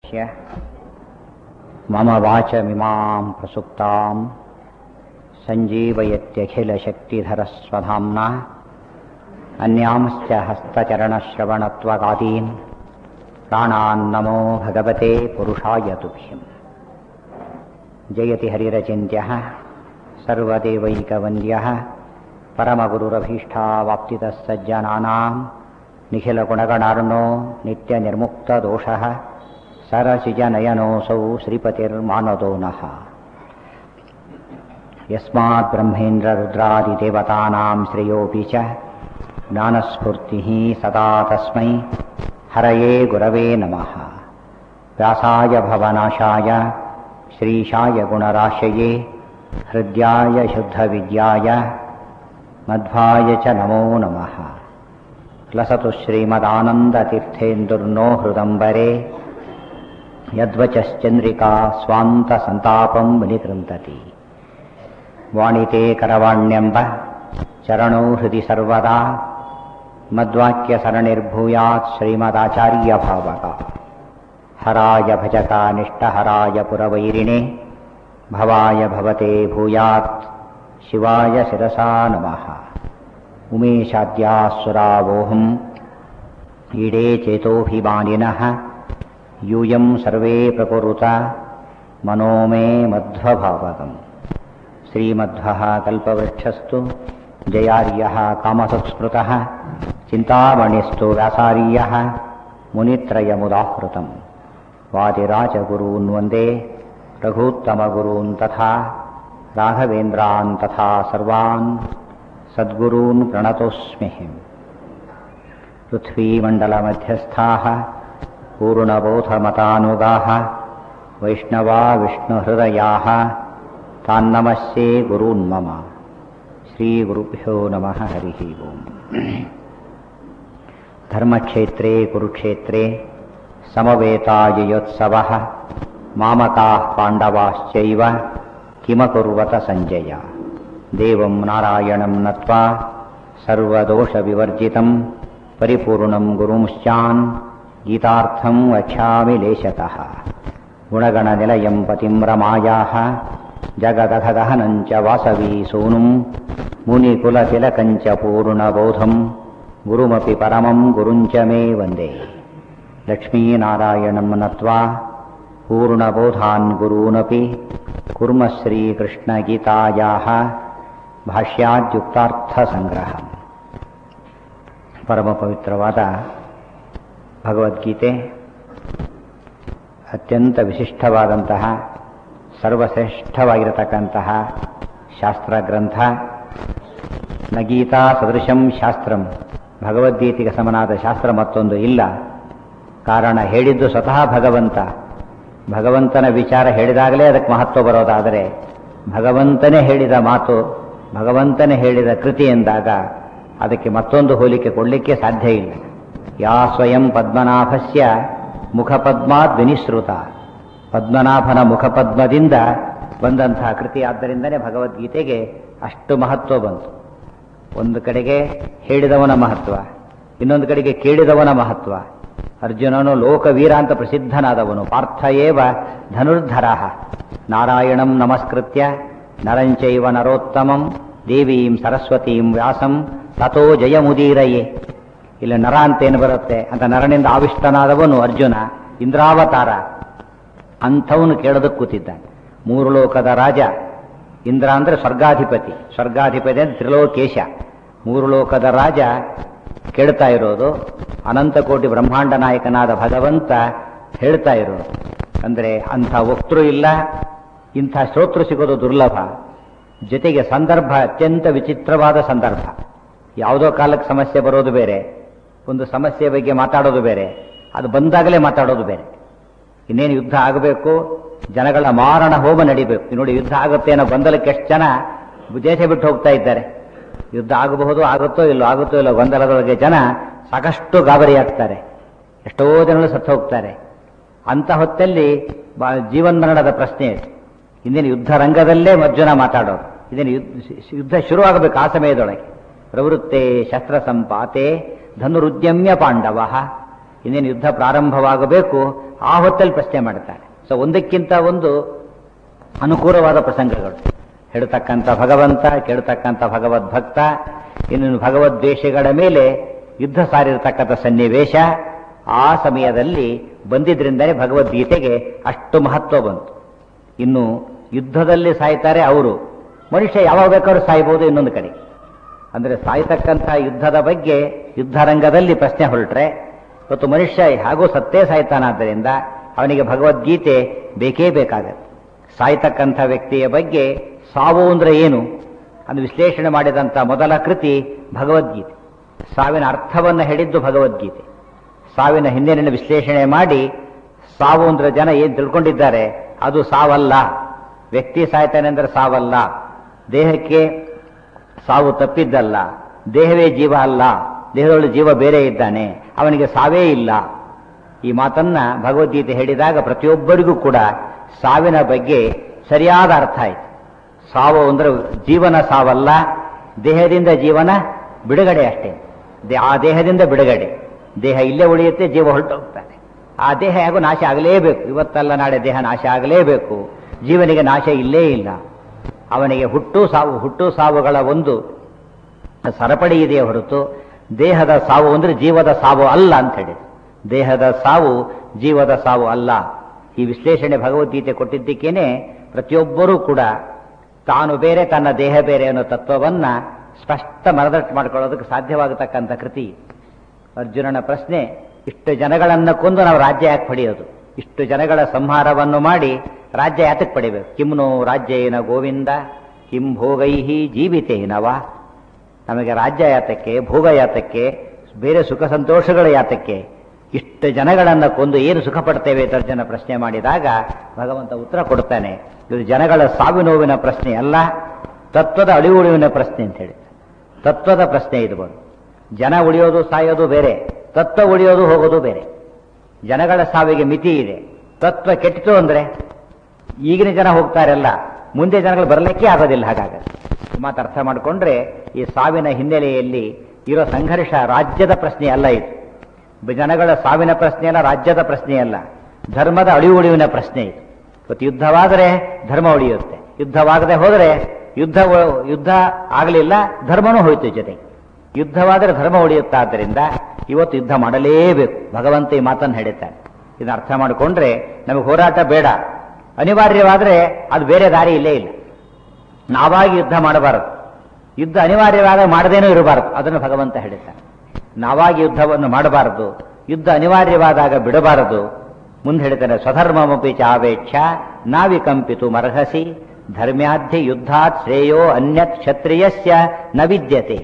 ह्य मम वाचमिमां प्रसुप्तां सञ्जीवयत्यखिलशक्तिधरस्वधाम्ना अन्यांश्च हस्तचरणश्रवणत्वगादीन् प्राणान्नमो भगवते पुरुषाय तुभ्यम् जयति हरिरचिन्त्यः सर्वदेवैकवन्द्यः परमगुरुरभीष्टावाप्तितः सज्जनानां निखिलगुणगणार्णो नित्यनिर्मुक्तदोषः सरसिजनयनोऽसौ श्रीपतिर्मानदो नः यस्मात् ब्रह्मेन्द्ररुद्रादिदेवतानां श्रेयोऽपि च ज्ञानस्फूर्तिः सदा तस्मै हरये गुरवे नमः व्यासाय भवनाशाय श्रीशाय गुणराशये हृद्याय शुद्धविद्याय मध्वाय च नमो नमः लसतु श्रीमदानन्दतीर्थेन्दुर्नो हृदम्बरे यद्वचश्चन्द्रिका स्वान्तसन्तापं विनिकृन्तति वाणिते करवाण्यम्ब चरणौ हृदि सर्वदा मद्वाक्यसरणिर्भूयात् श्रीमदाचार्यभावका हराय भजकानिष्टहराय पुरवैरिणे भवाय भवते भूयात् शिवाय शिरसा नमः उमेशाद्यासुरावोऽहम् ईडे चेतोऽभिमानिनः यूयं सर्वे प्रकुरुत मनो मे मध्वभावगम् श्रीमध्वः कल्पवृक्षस्तु जयार्यः कामसंस्मृतः चिन्तामणिस्तु व्यासार्यः मुनित्रयमुदाहृतम् वादिराजगुरून् वन्दे रघूत्तमगुरून् तथा राघवेन्द्रान् तथा सर्वान् सद्गुरून् प्रणतोऽस्म्यहम् पृथ्वीमण्डलमध्यस्थाः पूर्णबोधमतानुगाः वैष्णवा विष्णुहृदयाः तान्नमस्ये गुरून् मम श्रीगुरुभ्यो नमः हरिः ओम् धर्मक्षेत्रे कुरुक्षेत्रे समवेताययोत्सवः मामकाः पाण्डवाश्चैव किमकुर्वत सञ्जय देवं नारायणं नत्वा सर्वदोषविवर्जितं परिपूर्णं गुरुंश्चान् गीतार्थं वक्ष्यामि लेशतः गुणगणनिलयं पतिं रमायाः जगदघदहनं च वासवी सूनुं मुनिकुलतिलकं च पूर्णबोधं गुरुमपि परमं गुरुञ्च मे वन्दे लक्ष्मीनारायणं नत्वा पूर्णबोधान् गुरूनपि कुर्मः श्रीकृष्णगीतायाः ಭಾಷ್ಯಾದ್ಯುಕ್ತಾರ್ಥಸಂಗ್ರಹ ಪರಮ ಪವಿತ್ರವಾದ ಭಗವದ್ಗೀತೆ ಅತ್ಯಂತ ವಿಶಿಷ್ಟವಾದಂತಹ ಸರ್ವಶ್ರೇಷ್ಠವಾಗಿರತಕ್ಕಂತಹ ಶಾಸ್ತ್ರ ಗ್ರಂಥ ನ ಗೀತಾ ಸದೃಶಂ ಶಾಸ್ತ್ರಂ ಭಗವದ್ಗೀತೆಗೆ ಸಮನಾದ ಶಾಸ್ತ್ರ ಮತ್ತೊಂದು ಇಲ್ಲ ಕಾರಣ ಹೇಳಿದ್ದು ಸ್ವತಃ ಭಗವಂತ ಭಗವಂತನ ವಿಚಾರ ಹೇಳಿದಾಗಲೇ ಅದಕ್ಕೆ ಮಹತ್ವ ಬರೋದಾದರೆ ಭಗವಂತನೇ ಹೇಳಿದ ಮಾತು ಭಗವಂತನೇ ಹೇಳಿದ ಕೃತಿ ಎಂದಾಗ ಅದಕ್ಕೆ ಮತ್ತೊಂದು ಹೋಲಿಕೆ ಕೊಡಲಿಕ್ಕೆ ಸಾಧ್ಯ ಇಲ್ಲ ಯಾ ಸ್ವಯಂ ಪದ್ಮನಾಭಸ್ಯ ಮುಖಪದ್ಮಾತ್ ವಿನಿಸೃತ ಪದ್ಮನಾಭನ ಮುಖಪದ್ಮದಿಂದ ಬಂದಂತಹ ಕೃತಿ ಆದ್ದರಿಂದನೇ ಭಗವದ್ಗೀತೆಗೆ ಅಷ್ಟು ಮಹತ್ವ ಬಂತು ಒಂದು ಕಡೆಗೆ ಹೇಳಿದವನ ಮಹತ್ವ ಇನ್ನೊಂದು ಕಡೆಗೆ ಕೇಳಿದವನ ಮಹತ್ವ ಅರ್ಜುನನು ಲೋಕವೀರ ಅಂತ ಪ್ರಸಿದ್ಧನಾದವನು ಪಾರ್ಥ ಏವ ಧನುರ್ಧರ ನಾರಾಯಣಂ ನಮಸ್ಕೃತ್ಯ ನರಂಚೈವ ನರೋತ್ತಮಂ ದೇವೀಂ ಸರಸ್ವತೀಂ ವ್ಯಾಸಂ ತಥೋ ಜಯಮುದೀರಯೇ ಇಲ್ಲಿ ನರ ಅಂತೇನು ಬರುತ್ತೆ ಅಂತ ನರನಿಂದ ಆವಿಷ್ಟನಾದವನು ಅರ್ಜುನ ಇಂದ್ರಾವತಾರ ಅಂಥವನು ಕೇಳೋದಕ್ಕೆ ಕೂತಿದ್ದಾನೆ ಮೂರು ಲೋಕದ ರಾಜ ಇಂದ್ರ ಅಂದರೆ ಸ್ವರ್ಗಾಧಿಪತಿ ಸ್ವರ್ಗಾಧಿಪತಿ ಅಂದ್ರೆ ತ್ರಿಲೋಕೇಶ ಮೂರು ಲೋಕದ ರಾಜ ಕೇಳ್ತಾ ಇರೋದು ಅನಂತಕೋಟಿ ಬ್ರಹ್ಮಾಂಡ ನಾಯಕನಾದ ಭಗವಂತ ಹೇಳ್ತಾ ಇರೋದು ಅಂದರೆ ಅಂಥ ವಕ್ತೃ ಇಲ್ಲ ಇಂಥ ಶ್ರೋತೃ ಸಿಗೋದು ದುರ್ಲಭ ಜೊತೆಗೆ ಸಂದರ್ಭ ಅತ್ಯಂತ ವಿಚಿತ್ರವಾದ ಸಂದರ್ಭ ಯಾವುದೋ ಕಾಲಕ್ಕೆ ಸಮಸ್ಯೆ ಬರೋದು ಬೇರೆ ಒಂದು ಸಮಸ್ಯೆ ಬಗ್ಗೆ ಮಾತಾಡೋದು ಬೇರೆ ಅದು ಬಂದಾಗಲೇ ಮಾತಾಡೋದು ಬೇರೆ ಇನ್ನೇನು ಯುದ್ಧ ಆಗಬೇಕು ಜನಗಳ ಮಾರಣ ಹೋಮ ನಡಿಬೇಕು ನೋಡಿ ಯುದ್ಧ ಆಗುತ್ತೆ ಅನ್ನೋ ಗೊಂದಲಕ್ಕೆ ಎಷ್ಟು ಜನ ದೇಶ ಬಿಟ್ಟು ಹೋಗ್ತಾ ಇದ್ದಾರೆ ಯುದ್ಧ ಆಗಬಹುದು ಆಗುತ್ತೋ ಇಲ್ಲೋ ಆಗುತ್ತೋ ಇಲ್ಲೋ ಗೊಂದಲದೊಳಗೆ ಜನ ಸಾಕಷ್ಟು ಗಾಬರಿ ಆಗ್ತಾರೆ ಎಷ್ಟೋ ಜನಗಳು ಸತ್ತು ಹೋಗ್ತಾರೆ ಅಂತ ಹೊತ್ತಲ್ಲಿ ಜೀವನ್ಮರಣದ ಪ್ರಶ್ನೆ ಇಂದಿನ ಯುದ್ಧ ರಂಗದಲ್ಲೇ ಅರ್ಜುನ ಮಾತಾಡೋದು ಇದೇನು ಯುದ್ಧ ಶುರುವಾಗಬೇಕು ಆ ಸಮಯದೊಳಗೆ ಪ್ರವೃತ್ತೆ ಶಸ್ತ್ರ ಸಂಪಾತೆ ಧನುರುದ್ಯಮ್ಯ ಪಾಂಡವ ಇನ್ನೇನು ಯುದ್ಧ ಪ್ರಾರಂಭವಾಗಬೇಕು ಆ ಹೊತ್ತಲ್ಲಿ ಪ್ರಶ್ನೆ ಮಾಡ್ತಾನೆ ಸೊ ಒಂದಕ್ಕಿಂತ ಒಂದು ಅನುಕೂಲವಾದ ಪ್ರಸಂಗಗಳು ಹೇಳತಕ್ಕಂಥ ಭಗವಂತ ಕೇಳತಕ್ಕಂಥ ಭಗವದ್ಭಕ್ತ ಇನ್ನು ಭಗವದ್ವೇಷಗಳ ಮೇಲೆ ಯುದ್ಧ ಸಾರಿರತಕ್ಕಂಥ ಸನ್ನಿವೇಶ ಆ ಸಮಯದಲ್ಲಿ ಬಂದಿದ್ರಿಂದಲೇ ಭಗವದ್ಗೀತೆಗೆ ಅಷ್ಟು ಮಹತ್ವ ಬಂತು ಇನ್ನು ಯುದ್ಧದಲ್ಲಿ ಸಾಯ್ತಾರೆ ಅವರು ಮನುಷ್ಯ ಯಾವಾಗ ಬೇಕಾದ್ರೂ ಸಾಯ್ಬೋದು ಇನ್ನೊಂದು ಕಡೆ ಅಂದರೆ ಸಾಯ್ತಕ್ಕಂಥ ಯುದ್ಧದ ಬಗ್ಗೆ ಯುದ್ಧರಂಗದಲ್ಲಿ ಪ್ರಶ್ನೆ ಹೊರಟ್ರೆ ಇವತ್ತು ಮನುಷ್ಯ ಹಾಗೂ ಸತ್ತೇ ಸಾಯ್ತಾನಾದ್ದರಿಂದ ಅವನಿಗೆ ಭಗವದ್ಗೀತೆ ಬೇಕೇ ಬೇಕಾಗತ್ತೆ ಸಾಯ್ತಕ್ಕಂಥ ವ್ಯಕ್ತಿಯ ಬಗ್ಗೆ ಸಾವು ಅಂದರೆ ಏನು ಅದು ವಿಶ್ಲೇಷಣೆ ಮಾಡಿದಂಥ ಮೊದಲ ಕೃತಿ ಭಗವದ್ಗೀತೆ ಸಾವಿನ ಅರ್ಥವನ್ನು ಹೇಳಿದ್ದು ಭಗವದ್ಗೀತೆ ಸಾವಿನ ಹಿಂದಿನ ವಿಶ್ಲೇಷಣೆ ಮಾಡಿ ಸಾವು ಅಂದ್ರೆ ಜನ ಏನು ತಿಳ್ಕೊಂಡಿದ್ದಾರೆ ಅದು ಸಾವಲ್ಲ ವ್ಯಕ್ತಿ ಸಾಯ್ತಾನೆ ಅಂದ್ರೆ ಸಾವಲ್ಲ ದೇಹಕ್ಕೆ ಸಾವು ತಪ್ಪಿದ್ದಲ್ಲ ದೇಹವೇ ಜೀವ ಅಲ್ಲ ದೇಹದೊಳಗೆ ಜೀವ ಬೇರೆ ಇದ್ದಾನೆ ಅವನಿಗೆ ಸಾವೇ ಇಲ್ಲ ಈ ಮಾತನ್ನ ಭಗವದ್ಗೀತೆ ಹೇಳಿದಾಗ ಪ್ರತಿಯೊಬ್ಬರಿಗೂ ಕೂಡ ಸಾವಿನ ಬಗ್ಗೆ ಸರಿಯಾದ ಅರ್ಥ ಆಯ್ತು ಸಾವು ಅಂದ್ರೆ ಜೀವನ ಸಾವಲ್ಲ ದೇಹದಿಂದ ಜೀವನ ಬಿಡುಗಡೆ ಅಷ್ಟೇ ದೇ- ಆ ದೇಹದಿಂದ ಬಿಡುಗಡೆ ದೇಹ ಇಲ್ಲೇ ಉಳಿಯುತ್ತೆ ಜೀವ ಹೊರಟೋಗ್ತಾನೆ ಆ ದೇಹ ಹೇಗೂ ನಾಶ ಆಗಲೇಬೇಕು ಇವತ್ತಲ್ಲ ನಾಳೆ ದೇಹ ನಾಶ ಆಗಲೇಬೇಕು ಜೀವನಿಗೆ ನಾಶ ಇಲ್ಲೇ ಇಲ್ಲ ಅವನಿಗೆ ಹುಟ್ಟು ಸಾವು ಹುಟ್ಟು ಸಾವುಗಳ ಒಂದು ಸರಪಳಿ ಇದೆಯೇ ಹೊರತು ದೇಹದ ಸಾವು ಅಂದ್ರೆ ಜೀವದ ಸಾವು ಅಲ್ಲ ಅಂತ ಹೇಳಿ ದೇಹದ ಸಾವು ಜೀವದ ಸಾವು ಅಲ್ಲ ಈ ವಿಶ್ಲೇಷಣೆ ಭಗವದ್ಗೀತೆ ಕೊಟ್ಟಿದ್ದಕ್ಕೇನೆ ಪ್ರತಿಯೊಬ್ಬರೂ ಕೂಡ ತಾನು ಬೇರೆ ತನ್ನ ದೇಹ ಬೇರೆ ಅನ್ನೋ ತತ್ವವನ್ನ ಸ್ಪಷ್ಟ ಮನದಟ್ಟು ಮಾಡ್ಕೊಳ್ಳೋದಕ್ಕೆ ಸಾಧ್ಯವಾಗತಕ್ಕಂಥ ಕೃತಿ ಅರ್ಜುನನ ಪ್ರಶ್ನೆ ಇಷ್ಟು ಜನಗಳನ್ನ ಕೊಂದು ನಾವು ರಾಜ್ಯ ಯಾಕೆ ಪಡೆಯೋದು ಇಷ್ಟು ಜನಗಳ ಸಂಹಾರವನ್ನು ಮಾಡಿ ರಾಜ್ಯ ಯಾತಕ್ಕೆ ಪಡಿಬೇಕು ಕಿಮ್ನೋ ರಾಜ್ಯೇನ ಗೋವಿಂದ ಕಿಂ ಭೋಗೈಹಿ ಜೀವಿತೇನವ ನಮಗೆ ರಾಜ್ಯ ಯಾತಕ್ಕೆ ಭೋಗ ಯಾತಕ್ಕೆ ಬೇರೆ ಸುಖ ಸಂತೋಷಗಳ ಯಾತಕ್ಕೆ ಇಷ್ಟು ಜನಗಳನ್ನ ಕೊಂದು ಏನು ಸುಖ ಪಡ್ತೇವೆ ಅಂತ ಅರ್ಜುನ ಪ್ರಶ್ನೆ ಮಾಡಿದಾಗ ಭಗವಂತ ಉತ್ತರ ಕೊಡ್ತಾನೆ ಇದು ಜನಗಳ ಸಾವು ನೋವಿನ ಪ್ರಶ್ನೆ ಅಲ್ಲ ತತ್ವದ ಅಳಿವುಳಿವಿನ ಪ್ರಶ್ನೆ ಅಂತ ಹೇಳಿ ತತ್ವದ ಪ್ರಶ್ನೆ ಇದು ಬಂದು ಜನ ಉಳಿಯೋದು ಸಾಯೋದು ಬೇರೆ ತತ್ವ ಉಳಿಯೋದು ಹೋಗೋದು ಬೇರೆ ಜನಗಳ ಸಾವಿಗೆ ಮಿತಿ ಇದೆ ತತ್ವ ಕೆಟ್ಟಿತು ಅಂದ್ರೆ ಈಗಿನ ಜನ ಹೋಗ್ತಾರಲ್ಲ ಮುಂದೆ ಜನಗಳು ಬರಲಿಕ್ಕೆ ಆಗೋದಿಲ್ಲ ಹಾಗಾಗ ಈ ಮಾತು ಅರ್ಥ ಮಾಡಿಕೊಂಡ್ರೆ ಈ ಸಾವಿನ ಹಿನ್ನೆಲೆಯಲ್ಲಿ ಇರೋ ಸಂಘರ್ಷ ರಾಜ್ಯದ ಪ್ರಶ್ನೆ ಅಲ್ಲ ಇದು ಬ- ಜನಗಳ ಸಾವಿನ ಪ್ರಶ್ನೆ ಅಲ್ಲ ರಾಜ್ಯದ ಪ್ರಶ್ನೆ ಅಲ್ಲ ಧರ್ಮದ ಅಳಿವು ಉಳಿವಿನ ಪ್ರಶ್ನೆ ಇದು ಇವತ್ತು ಯುದ್ಧವಾದರೆ ಧರ್ಮ ಉಳಿಯುತ್ತೆ ಯುದ್ಧವಾಗದೆ ಹೋದರೆ ಯುದ್ಧ ಉ- ಯುದ್ಧ ಆಗಲಿಲ್ಲ ಧರ್ಮನೂ ಹೋಯ್ತು ಜೊತೆಗೆ ಯುದ್ಧವಾದರೆ ಧರ್ಮ ಉಳಿಯುತ್ತಾದ್ದರಿಂದ ಇವತ್ತು ಯುದ್ಧ ಮಾಡಲೇಬೇಕು ಭಗವಂತ ಈ ಮಾತನ್ನು ಹೇಳುತ್ತಾನೆ ಇದನ್ನ ಅರ್ಥ ಮಾಡಿಕೊಂಡ್ರೆ ನಮಗೆ ಹೋರಾಟ ಬೇಡ ಅನಿವಾರ್ಯವಾದರೆ ಅದು ಬೇರೆ ದಾರಿ ಇಲ್ಲೇ ಇಲ್ಲ ನಾವಾಗಿ ಯುದ್ಧ ಮಾಡಬಾರದು ಯುದ್ಧ ಅನಿವಾರ್ಯವಾದ ಮಾಡದೇನೂ ಇರಬಾರದು ಅದನ್ನು ಭಗವಂತ ಹೇಳುತ್ತಾನೆ ನಾವಾಗಿ ಯುದ್ಧವನ್ನು ಮಾಡಬಾರದು ಯುದ್ಧ ಅನಿವಾರ್ಯವಾದಾಗ ಬಿಡಬಾರದು ಮುಂದೆ ಹೇಳ್ತಾನೆ ಸ್ವಧರ್ಮಮಪಿ ಚಾವೇಕ್ಷ ನಾವಿಕಂಪಿತು ಮರ್ಹಸಿ ಧರ್ಮ್ಯಾಧ್ಯ ಯುದ್ಧಾತ್ ಶ್ರೇಯೋ ಅನ್ಯತ್ ಕ್ಷತ್ರಿಯಸ್ಯ ನ ವಿದ್ಯತೆ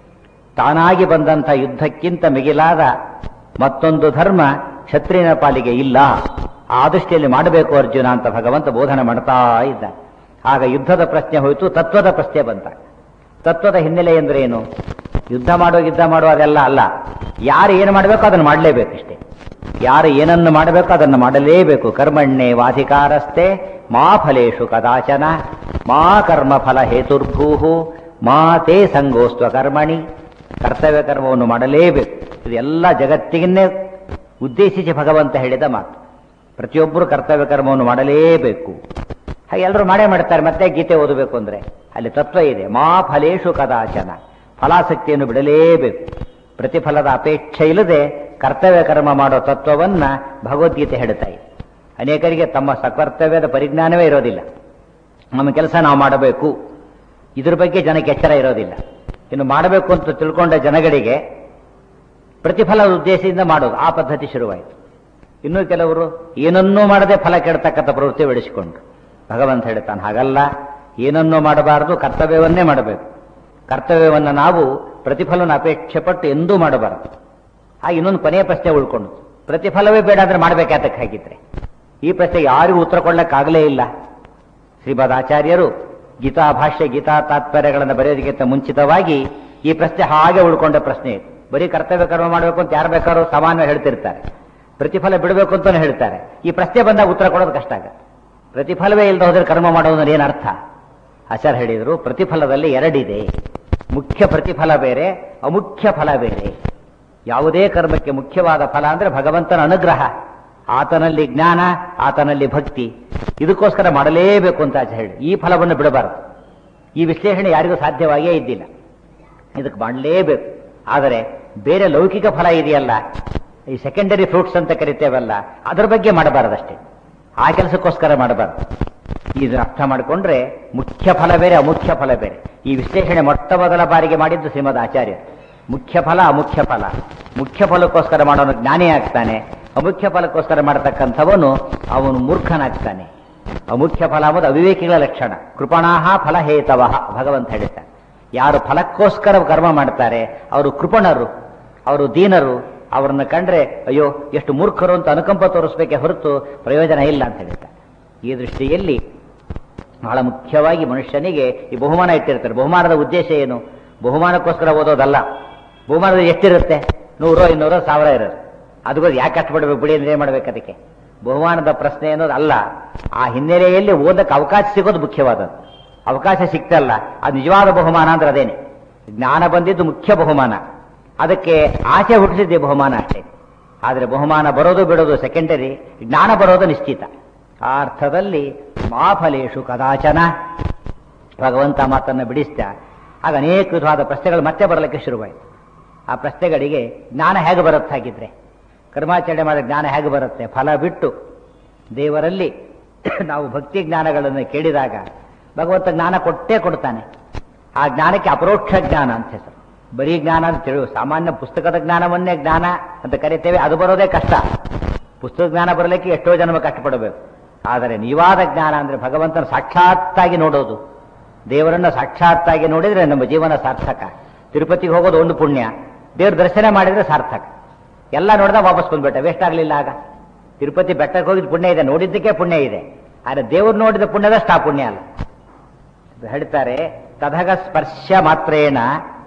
ತಾನಾಗಿ ಬಂದಂಥ ಯುದ್ಧಕ್ಕಿಂತ ಮಿಗಿಲಾದ ಮತ್ತೊಂದು ಧರ್ಮ ಕ್ಷತ್ರಿಯನ ಪಾಲಿಗೆ ಇಲ್ಲ ಆ ದೃಷ್ಟಿಯಲ್ಲಿ ಮಾಡಬೇಕು ಅರ್ಜುನ ಅಂತ ಭಗವಂತ ಬೋಧನೆ ಮಾಡ್ತಾ ಇದ್ದ ಆಗ ಯುದ್ಧದ ಪ್ರಶ್ನೆ ಹೋಯಿತು ತತ್ವದ ಪ್ರಶ್ನೆ ಬಂತ ತತ್ವದ ಹಿನ್ನೆಲೆ ಅಂದ್ರೆ ಏನು ಯುದ್ಧ ಮಾಡೋ ಯುದ್ಧ ಮಾಡೋ ಅದೆಲ್ಲ ಅಲ್ಲ ಯಾರು ಏನು ಮಾಡಬೇಕು ಅದನ್ನು ಮಾಡಲೇಬೇಕಷ್ಟೇ ಯಾರು ಏನನ್ನು ಮಾಡಬೇಕು ಅದನ್ನು ಮಾಡಲೇಬೇಕು ಕರ್ಮಣ್ಣೆ ವಾಧಿಕಾರಸ್ಥೆ ಮಾ ಫಲೇಶು ಕದಾಚನ ಮಾ ಕರ್ಮ ಫಲ ಹೇತುರ್ಭೂಹು ಮಾ ತೇ ಸಂಗೋಸ್ತ್ವ ಕರ್ಮಣಿ ಕರ್ತವ್ಯ ಕರ್ಮವನ್ನು ಮಾಡಲೇಬೇಕು ಇದೆಲ್ಲ ಜಗತ್ತಿಗನ್ನೇ ಉದ್ದೇಶಿಸಿ ಭಗವಂತ ಹೇಳಿದ ಮಾತು ಪ್ರತಿಯೊಬ್ಬರು ಕರ್ತವ್ಯ ಕರ್ಮವನ್ನು ಮಾಡಲೇಬೇಕು ಹಾಗೆ ಎಲ್ಲರೂ ಮಾಡೇ ಮಾಡ್ತಾರೆ ಮತ್ತೆ ಗೀತೆ ಓದಬೇಕು ಅಂದ್ರೆ ಅಲ್ಲಿ ತತ್ವ ಇದೆ ಮಾ ಫಲೇಶು ಕದಾಚನ ಫಲಾಸಕ್ತಿಯನ್ನು ಬಿಡಲೇಬೇಕು ಪ್ರತಿಫಲದ ಅಪೇಕ್ಷೆ ಇಲ್ಲದೆ ಕರ್ತವ್ಯ ಕರ್ಮ ಮಾಡೋ ತತ್ವವನ್ನ ಭಗವದ್ಗೀತೆ ಹೇಳ್ತಾ ಇದೆ ಅನೇಕರಿಗೆ ತಮ್ಮ ಸಕರ್ತವ್ಯದ ಪರಿಜ್ಞಾನವೇ ಇರೋದಿಲ್ಲ ನಮ್ಮ ಕೆಲಸ ನಾವು ಮಾಡಬೇಕು ಇದ್ರ ಬಗ್ಗೆ ಜನಕ್ಕೆ ಎಚ್ಚರ ಇರೋದಿಲ್ಲ ಇನ್ನು ಮಾಡಬೇಕು ಅಂತ ತಿಳ್ಕೊಂಡ ಜನಗಳಿಗೆ ಪ್ರತಿಫಲದ ಉದ್ದೇಶದಿಂದ ಮಾಡೋದು ಆ ಪದ್ಧತಿ ಶುರುವಾಯಿತು ಇನ್ನು ಕೆಲವರು ಏನನ್ನೂ ಮಾಡದೆ ಫಲ ಕೆಡ್ತಕ್ಕಂಥ ಪ್ರವೃತ್ತಿ ಬೆಳೆಸಿಕೊಂಡ್ರು ಭಗವಂತ ಹೇಳ್ತಾನೆ ಹಾಗಲ್ಲ ಏನನ್ನೂ ಮಾಡಬಾರದು ಕರ್ತವ್ಯವನ್ನೇ ಮಾಡಬೇಕು ಕರ್ತವ್ಯವನ್ನು ನಾವು ಪ್ರತಿಫಲವನ್ನು ಅಪೇಕ್ಷೆ ಪಟ್ಟು ಎಂದೂ ಮಾಡಬಾರದು ಆ ಇನ್ನೊಂದು ಕೊನೆಯ ಪ್ರಶ್ನೆ ಉಳ್ಕೊಂಡು ಪ್ರತಿಫಲವೇ ಬೇಡ ಅಂದ್ರೆ ಮಾಡ್ಬೇಕಾತಕ್ಕೆ ಹಾಗಿದ್ರೆ ಈ ಪ್ರಶ್ನೆಗೆ ಯಾರಿಗೂ ಉತ್ತರ ಕೊಡ್ಲಿಕ್ಕಾಗಲೇ ಇಲ್ಲ ಶ್ರೀಮದ್ ಆಚಾರ್ಯರು ಗೀತಾ ಭಾಷ್ಯ ಗೀತಾ ತಾತ್ಪರ್ಯಗಳನ್ನು ಬರೆಯೋದಕ್ಕಿಂತ ಮುಂಚಿತವಾಗಿ ಈ ಪ್ರಶ್ನೆ ಹಾಗೆ ಉಳ್ಕೊಂಡ ಪ್ರಶ್ನೆ ಇದು ಬರೀ ಕರ್ತವ್ಯ ಕರ್ಮ ಮಾಡಬೇಕು ಅಂತ ಯಾರು ಬೇಕಾದ್ರೂ ಸಾಮಾನ್ಯ ಹೇಳ್ತಿರ್ತಾರೆ ಪ್ರತಿಫಲ ಬಿಡಬೇಕು ಅಂತಾನೆ ಹೇಳ್ತಾರೆ ಈ ಪ್ರಶ್ನೆ ಬಂದಾಗ ಉತ್ತರ ಕೊಡೋದು ಕಷ್ಟ ಆಗುತ್ತೆ ಪ್ರತಿಫಲವೇ ಇಲ್ಲದೆ ಹೋದ್ರೆ ಕರ್ಮ ಮಾಡೋದ್ರ ಏನು ಅರ್ಥ ಆಚಾರ್ಯ ಹೇಳಿದರು ಪ್ರತಿಫಲದಲ್ಲಿ ಎರಡಿದೆ ಮುಖ್ಯ ಪ್ರತಿಫಲ ಬೇರೆ ಅಮುಖ್ಯ ಫಲ ಬೇರೆ ಯಾವುದೇ ಕರ್ಮಕ್ಕೆ ಮುಖ್ಯವಾದ ಫಲ ಅಂದ್ರೆ ಭಗವಂತನ ಅನುಗ್ರಹ ಆತನಲ್ಲಿ ಜ್ಞಾನ ಆತನಲ್ಲಿ ಭಕ್ತಿ ಇದಕ್ಕೋಸ್ಕರ ಮಾಡಲೇಬೇಕು ಅಂತ ಆಚೆ ಹೇಳಿ ಈ ಫಲವನ್ನು ಬಿಡಬಾರದು ಈ ವಿಶ್ಲೇಷಣೆ ಯಾರಿಗೂ ಸಾಧ್ಯವಾಗಿಯೇ ಇದ್ದಿಲ್ಲ ಇದಕ್ಕೆ ಮಾಡಲೇಬೇಕು ಆದರೆ ಬೇರೆ ಲೌಕಿಕ ಫಲ ಇದೆಯಲ್ಲ ಈ ಸೆಕೆಂಡರಿ ಫ್ರೂಟ್ಸ್ ಅಂತ ಕರಿತೇವಲ್ಲ ಅದರ ಬಗ್ಗೆ ಮಾಡಬಾರದಷ್ಟೇ ಆ ಕೆಲಸಕ್ಕೋಸ್ಕರ ಮಾಡಬಾರದು ಇದನ್ನು ಅರ್ಥ ಮಾಡಿಕೊಂಡ್ರೆ ಮುಖ್ಯ ಫಲ ಬೇರೆ ಅಮುಖ್ಯ ಫಲ ಬೇರೆ ಈ ವಿಶ್ಲೇಷಣೆ ಮೊಟ್ಟ ಮೊದಲ ಬಾರಿಗೆ ಮಾಡಿದ್ದು ಶ್ರೀಮದ್ ಆಚಾರ್ಯ ಮುಖ್ಯ ಫಲ ಅಮುಖ್ಯ ಫಲ ಮುಖ್ಯ ಫಲಕ್ಕೋಸ್ಕರ ಮಾಡೋನು ಜ್ಞಾನಿ ಆಗ್ತಾನೆ ಅಮುಖ್ಯ ಫಲಕ್ಕೋಸ್ಕರ ಮಾಡತಕ್ಕಂಥವನು ಅವನು ಮೂರ್ಖನಾಗ್ತಾನೆ ಅಮುಖ್ಯ ಫಲ ಎಂಬುದು ಅವಿವೇಕಿಗಳ ಲಕ್ಷಣ ಕೃಪಣಾಹ ಫಲಹೇತವ ಭಗವಂತ ಹೇಳ್ತಾನೆ ಯಾರು ಫಲಕ್ಕೋಸ್ಕರ ಕರ್ಮ ಮಾಡ್ತಾರೆ ಅವರು ಕೃಪಣರು ಅವರು ದೀನರು ಅವರನ್ನು ಕಂಡ್ರೆ ಅಯ್ಯೋ ಎಷ್ಟು ಮೂರ್ಖರು ಅಂತ ಅನುಕಂಪ ತೋರಿಸ್ಬೇಕೆ ಹೊರತು ಪ್ರಯೋಜನ ಇಲ್ಲ ಅಂತ ಹೇಳ್ತಾರೆ ಈ ದೃಷ್ಟಿಯಲ್ಲಿ ಬಹಳ ಮುಖ್ಯವಾಗಿ ಮನುಷ್ಯನಿಗೆ ಈ ಬಹುಮಾನ ಇಟ್ಟಿರ್ತಾರೆ ಬಹುಮಾನದ ಉದ್ದೇಶ ಏನು ಬಹುಮಾನಕ್ಕೋಸ್ಕರ ಓದೋದಲ್ಲ ಬಹುಮಾನದ ಎಷ್ಟಿರುತ್ತೆ ನೂರೋ ಇನ್ನೂರೋ ಸಾವಿರ ಇರುತ್ತೆ ಅದಕ್ಕೋಸ್ಕರ ಯಾಕೆ ಕಷ್ಟಪಡಬೇಕು ಬಿಡಿ ಅಂದ್ರೆ ಏನ್ ಮಾಡ್ಬೇಕು ಅದಕ್ಕೆ ಬಹುಮಾನದ ಪ್ರಶ್ನೆ ಅನ್ನೋದು ಅಲ್ಲ ಆ ಹಿನ್ನೆಲೆಯಲ್ಲಿ ಓದಕ್ಕೆ ಅವಕಾಶ ಸಿಗೋದು ಮುಖ್ಯವಾದದ್ದು ಅವಕಾಶ ಸಿಕ್ತಲ್ಲ ಅದು ನಿಜವಾದ ಬಹುಮಾನ ಅಂದ್ರೆ ಅದೇನೆ ಜ್ಞಾನ ಬಂದಿದ್ದು ಮುಖ್ಯ ಬಹುಮಾನ ಅದಕ್ಕೆ ಆಸೆ ಹುಟ್ಟಿಸಿದ್ದೆ ಬಹುಮಾನ ಅಷ್ಟೇ ಆದರೆ ಬಹುಮಾನ ಬರೋದು ಬಿಡೋದು ಸೆಕೆಂಡರಿ ಜ್ಞಾನ ಬರೋದು ನಿಶ್ಚಿತ ಆ ಅರ್ಥದಲ್ಲಿ ಮಾಫಲೇಶು ಕದಾಚನ ಭಗವಂತ ಮಾತನ್ನು ಬಿಡಿಸ್ತಾ ಆಗ ಅನೇಕ ವಿಧವಾದ ಪ್ರಶ್ನೆಗಳು ಮತ್ತೆ ಬರಲಿಕ್ಕೆ ಶುರುವಾಯಿತು ಆ ಪ್ರಶ್ನೆಗಳಿಗೆ ಜ್ಞಾನ ಹೇಗೆ ಬರುತ್ತೆ ಹಾಗಿದ್ರೆ ಕರ್ಮಾಚರಣೆ ಮಾಡಿದ ಜ್ಞಾನ ಹೇಗೆ ಬರುತ್ತೆ ಫಲ ಬಿಟ್ಟು ದೇವರಲ್ಲಿ ನಾವು ಭಕ್ತಿ ಜ್ಞಾನಗಳನ್ನು ಕೇಳಿದಾಗ ಭಗವಂತ ಜ್ಞಾನ ಕೊಟ್ಟೇ ಕೊಡ್ತಾನೆ ಆ ಜ್ಞಾನಕ್ಕೆ ಅಪರೋಕ್ಷ ಜ್ಞಾನ ಅಂತ ಹೆಸರು ಬರೀ ಜ್ಞಾನ ಅಂತ ತಿಳಿಯುವ ಸಾಮಾನ್ಯ ಪುಸ್ತಕದ ಜ್ಞಾನವನ್ನೇ ಜ್ಞಾನ ಅಂತ ಕರಿತೇವೆ ಅದು ಬರೋದೇ ಕಷ್ಟ ಪುಸ್ತಕ ಜ್ಞಾನ ಬರಲಿಕ್ಕೆ ಎಷ್ಟೋ ಜನ್ಮ ಕಷ್ಟಪಡಬೇಕು ಆದರೆ ನಿಜವಾದ ಜ್ಞಾನ ಅಂದ್ರೆ ಭಗವಂತನ ಸಾಕ್ಷಾತ್ತಾಗಿ ನೋಡೋದು ದೇವರನ್ನ ಸಾಕ್ಷಾತ್ತಾಗಿ ನೋಡಿದ್ರೆ ನಮ್ಮ ಜೀವನ ಸಾರ್ಥಕ ತಿರುಪತಿಗೆ ಹೋಗೋದು ಒಂದು ಪುಣ್ಯ ದೇವ್ರ ದರ್ಶನ ಮಾಡಿದ್ರೆ ಸಾರ್ಥಕ ಎಲ್ಲ ನೋಡಿದ ವಾಪಸ್ ಬಂದ್ಬಿಟ್ಟ ವೇಸ್ಟ್ ಆಗಲಿಲ್ಲ ಆಗ ತಿರುಪತಿ ಬೆಟ್ಟಕ್ಕೆ ಹೋಗಿದ್ ಪುಣ್ಯ ಇದೆ ನೋಡಿದ್ದಕ್ಕೆ ಪುಣ್ಯ ಇದೆ ಆದರೆ ದೇವ್ರು ನೋಡಿದ ಪುಣ್ಯದಷ್ಟು ಆ ಪುಣ್ಯ ಅಲ್ಲ ಹೇಳ್ತಾರೆ ತದಗ ಸ್ಪರ್ಶ ಮಾತ್ರೇಣ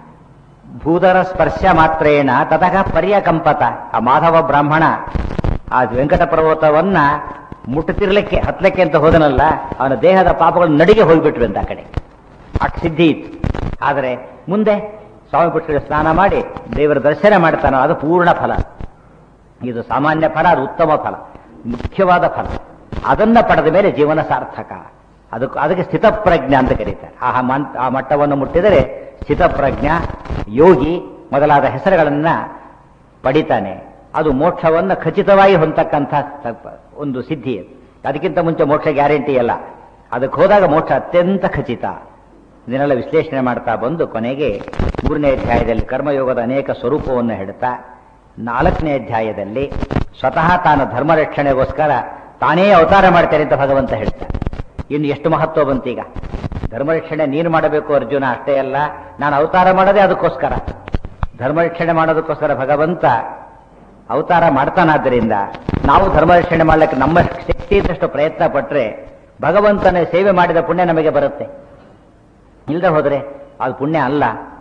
ಭೂದರ ಸ್ಪರ್ಶ ಮಾತ್ರೇಣ ತತಃ ಪರ್ಯಕಂಪತ ಆ ಮಾಧವ ಬ್ರಾಹ್ಮಣ ಆ ವೆಂಕಟ ಪರ್ವತವನ್ನ ಮುಟ್ಟುತ್ತಿರ್ಲಿಕ್ಕೆ ಹತ್ಲಿಕ್ಕೆ ಅಂತ ಹೋದನಲ್ಲ ಅವನ ದೇಹದ ಪಾಪಗಳು ನಡಿಗೆ ಹೋಗ್ಬಿಟ್ರು ಅಂತ ಆ ಕಡೆ ಅಟ್ ಸಿದ್ಧಿ ಇತ್ತು ಆದರೆ ಮುಂದೆ ಸ್ವಾಮಿ ಪುಷ್ಕರ ಸ್ನಾನ ಮಾಡಿ ದೇವರ ದರ್ಶನ ಮಾಡ್ತಾನೋ ಅದು ಪೂರ್ಣ ಫಲ ಇದು ಸಾಮಾನ್ಯ ಫಲ ಅದು ಉತ್ತಮ ಫಲ ಮುಖ್ಯವಾದ ಫಲ ಅದನ್ನ ಪಡೆದ ಮೇಲೆ ಜೀವನ ಸಾರ್ಥಕ ಅದಕ್ಕೆ ಅದಕ್ಕೆ ಸ್ಥಿತಪ್ರಜ್ಞ ಅಂತ ಕರೀತಾರೆ ಆ ಮನ್- ಆ ಮಟ್ಟವನ್ನು ಮುಟ್ಟಿದರೆ ಸ್ಥಿತಪ್ರಜ್ಞ ಯೋಗಿ ಮೊದಲಾದ ಹೆಸರುಗಳನ್ನ ಪಡಿತಾನೆ ಅದು ಮೋಕ್ಷವನ್ನು ಖಚಿತವಾಗಿ ಹೊಂದತಕ್ಕಂಥ ಸ- ಒಂದು ಸಿದ್ಧಿ ಅದು. ಅದಕ್ಕಿಂತ ಮುಂಚೆ ಮೋಕ್ಷ ಗ್ಯಾರಂಟಿ ಅಲ್ಲ ಅದಕ್ಕೆ ಹೋದಾಗ ಮೋಕ್ಷ ಅತ್ಯಂತ ಖಚಿತ ಇದನ್ನೆಲ್ಲ ವಿಶ್ಲೇಷಣೆ ಮಾಡ್ತಾ ಬಂದು ಕೊನೆಗೆ ಮೂರನೇ ಅಧ್ಯಾಯದಲ್ಲಿ ಕರ್ಮಯೋಗದ ಅನೇಕ ಸ್ವರೂಪವನ್ನು ಹೇಳ್ತಾ ನಾಲ್ಕನೇ ಅಧ್ಯಾಯದಲ್ಲಿ ಸ್ವತಃ ತಾನು ಧರ್ಮ ರಕ್ಷಣೆಗೋಸ್ಕರ ತಾನೇ ಅವತಾರ ಮಾಡ್ತೇನೆ ಅಂತ ಭಗವಂತ ಹೇಳ್ತಾನೆ ಇನ್ನು ಎಷ್ಟು ಮಹತ್ವ ಬಂತೀಗ ಧರ್ಮರಕ್ಷಣೆ ನೀನು ಮಾಡಬೇಕು ಅರ್ಜುನ ಅಷ್ಟೇ ಅಲ್ಲ ನಾನು ಅವತಾರ ಮಾಡೋದೇ ಅದಕ್ಕೋಸ್ಕರ ಧರ್ಮರಕ್ಷಣೆ ಮಾಡೋದಕ್ಕೋಸ್ಕರ ಭಗವಂತ ಅವತಾರ ಮಾಡ್ತಾನಾದ್ದರಿಂದ ನಾವು ಧರ್ಮರಕ್ಷಣೆ ಮಾಡ್ಲಿಕ್ಕೆ ನಮ್ಮ ಶಕ್ತಿ ಇದ್ದಷ್ಟು ಪ್ರಯತ್ನ ಪಟ್ಟರೆ ಭಗವಂತನ ಸೇವೆ ಮಾಡಿದ ಪುಣ್ಯ ನಮಗೆ ಬರುತ್ತೆ ಇಲ್ಲದೆ ಹೋದರೆ ಅದು ಪುಣ್ಯ ಅಲ್ಲ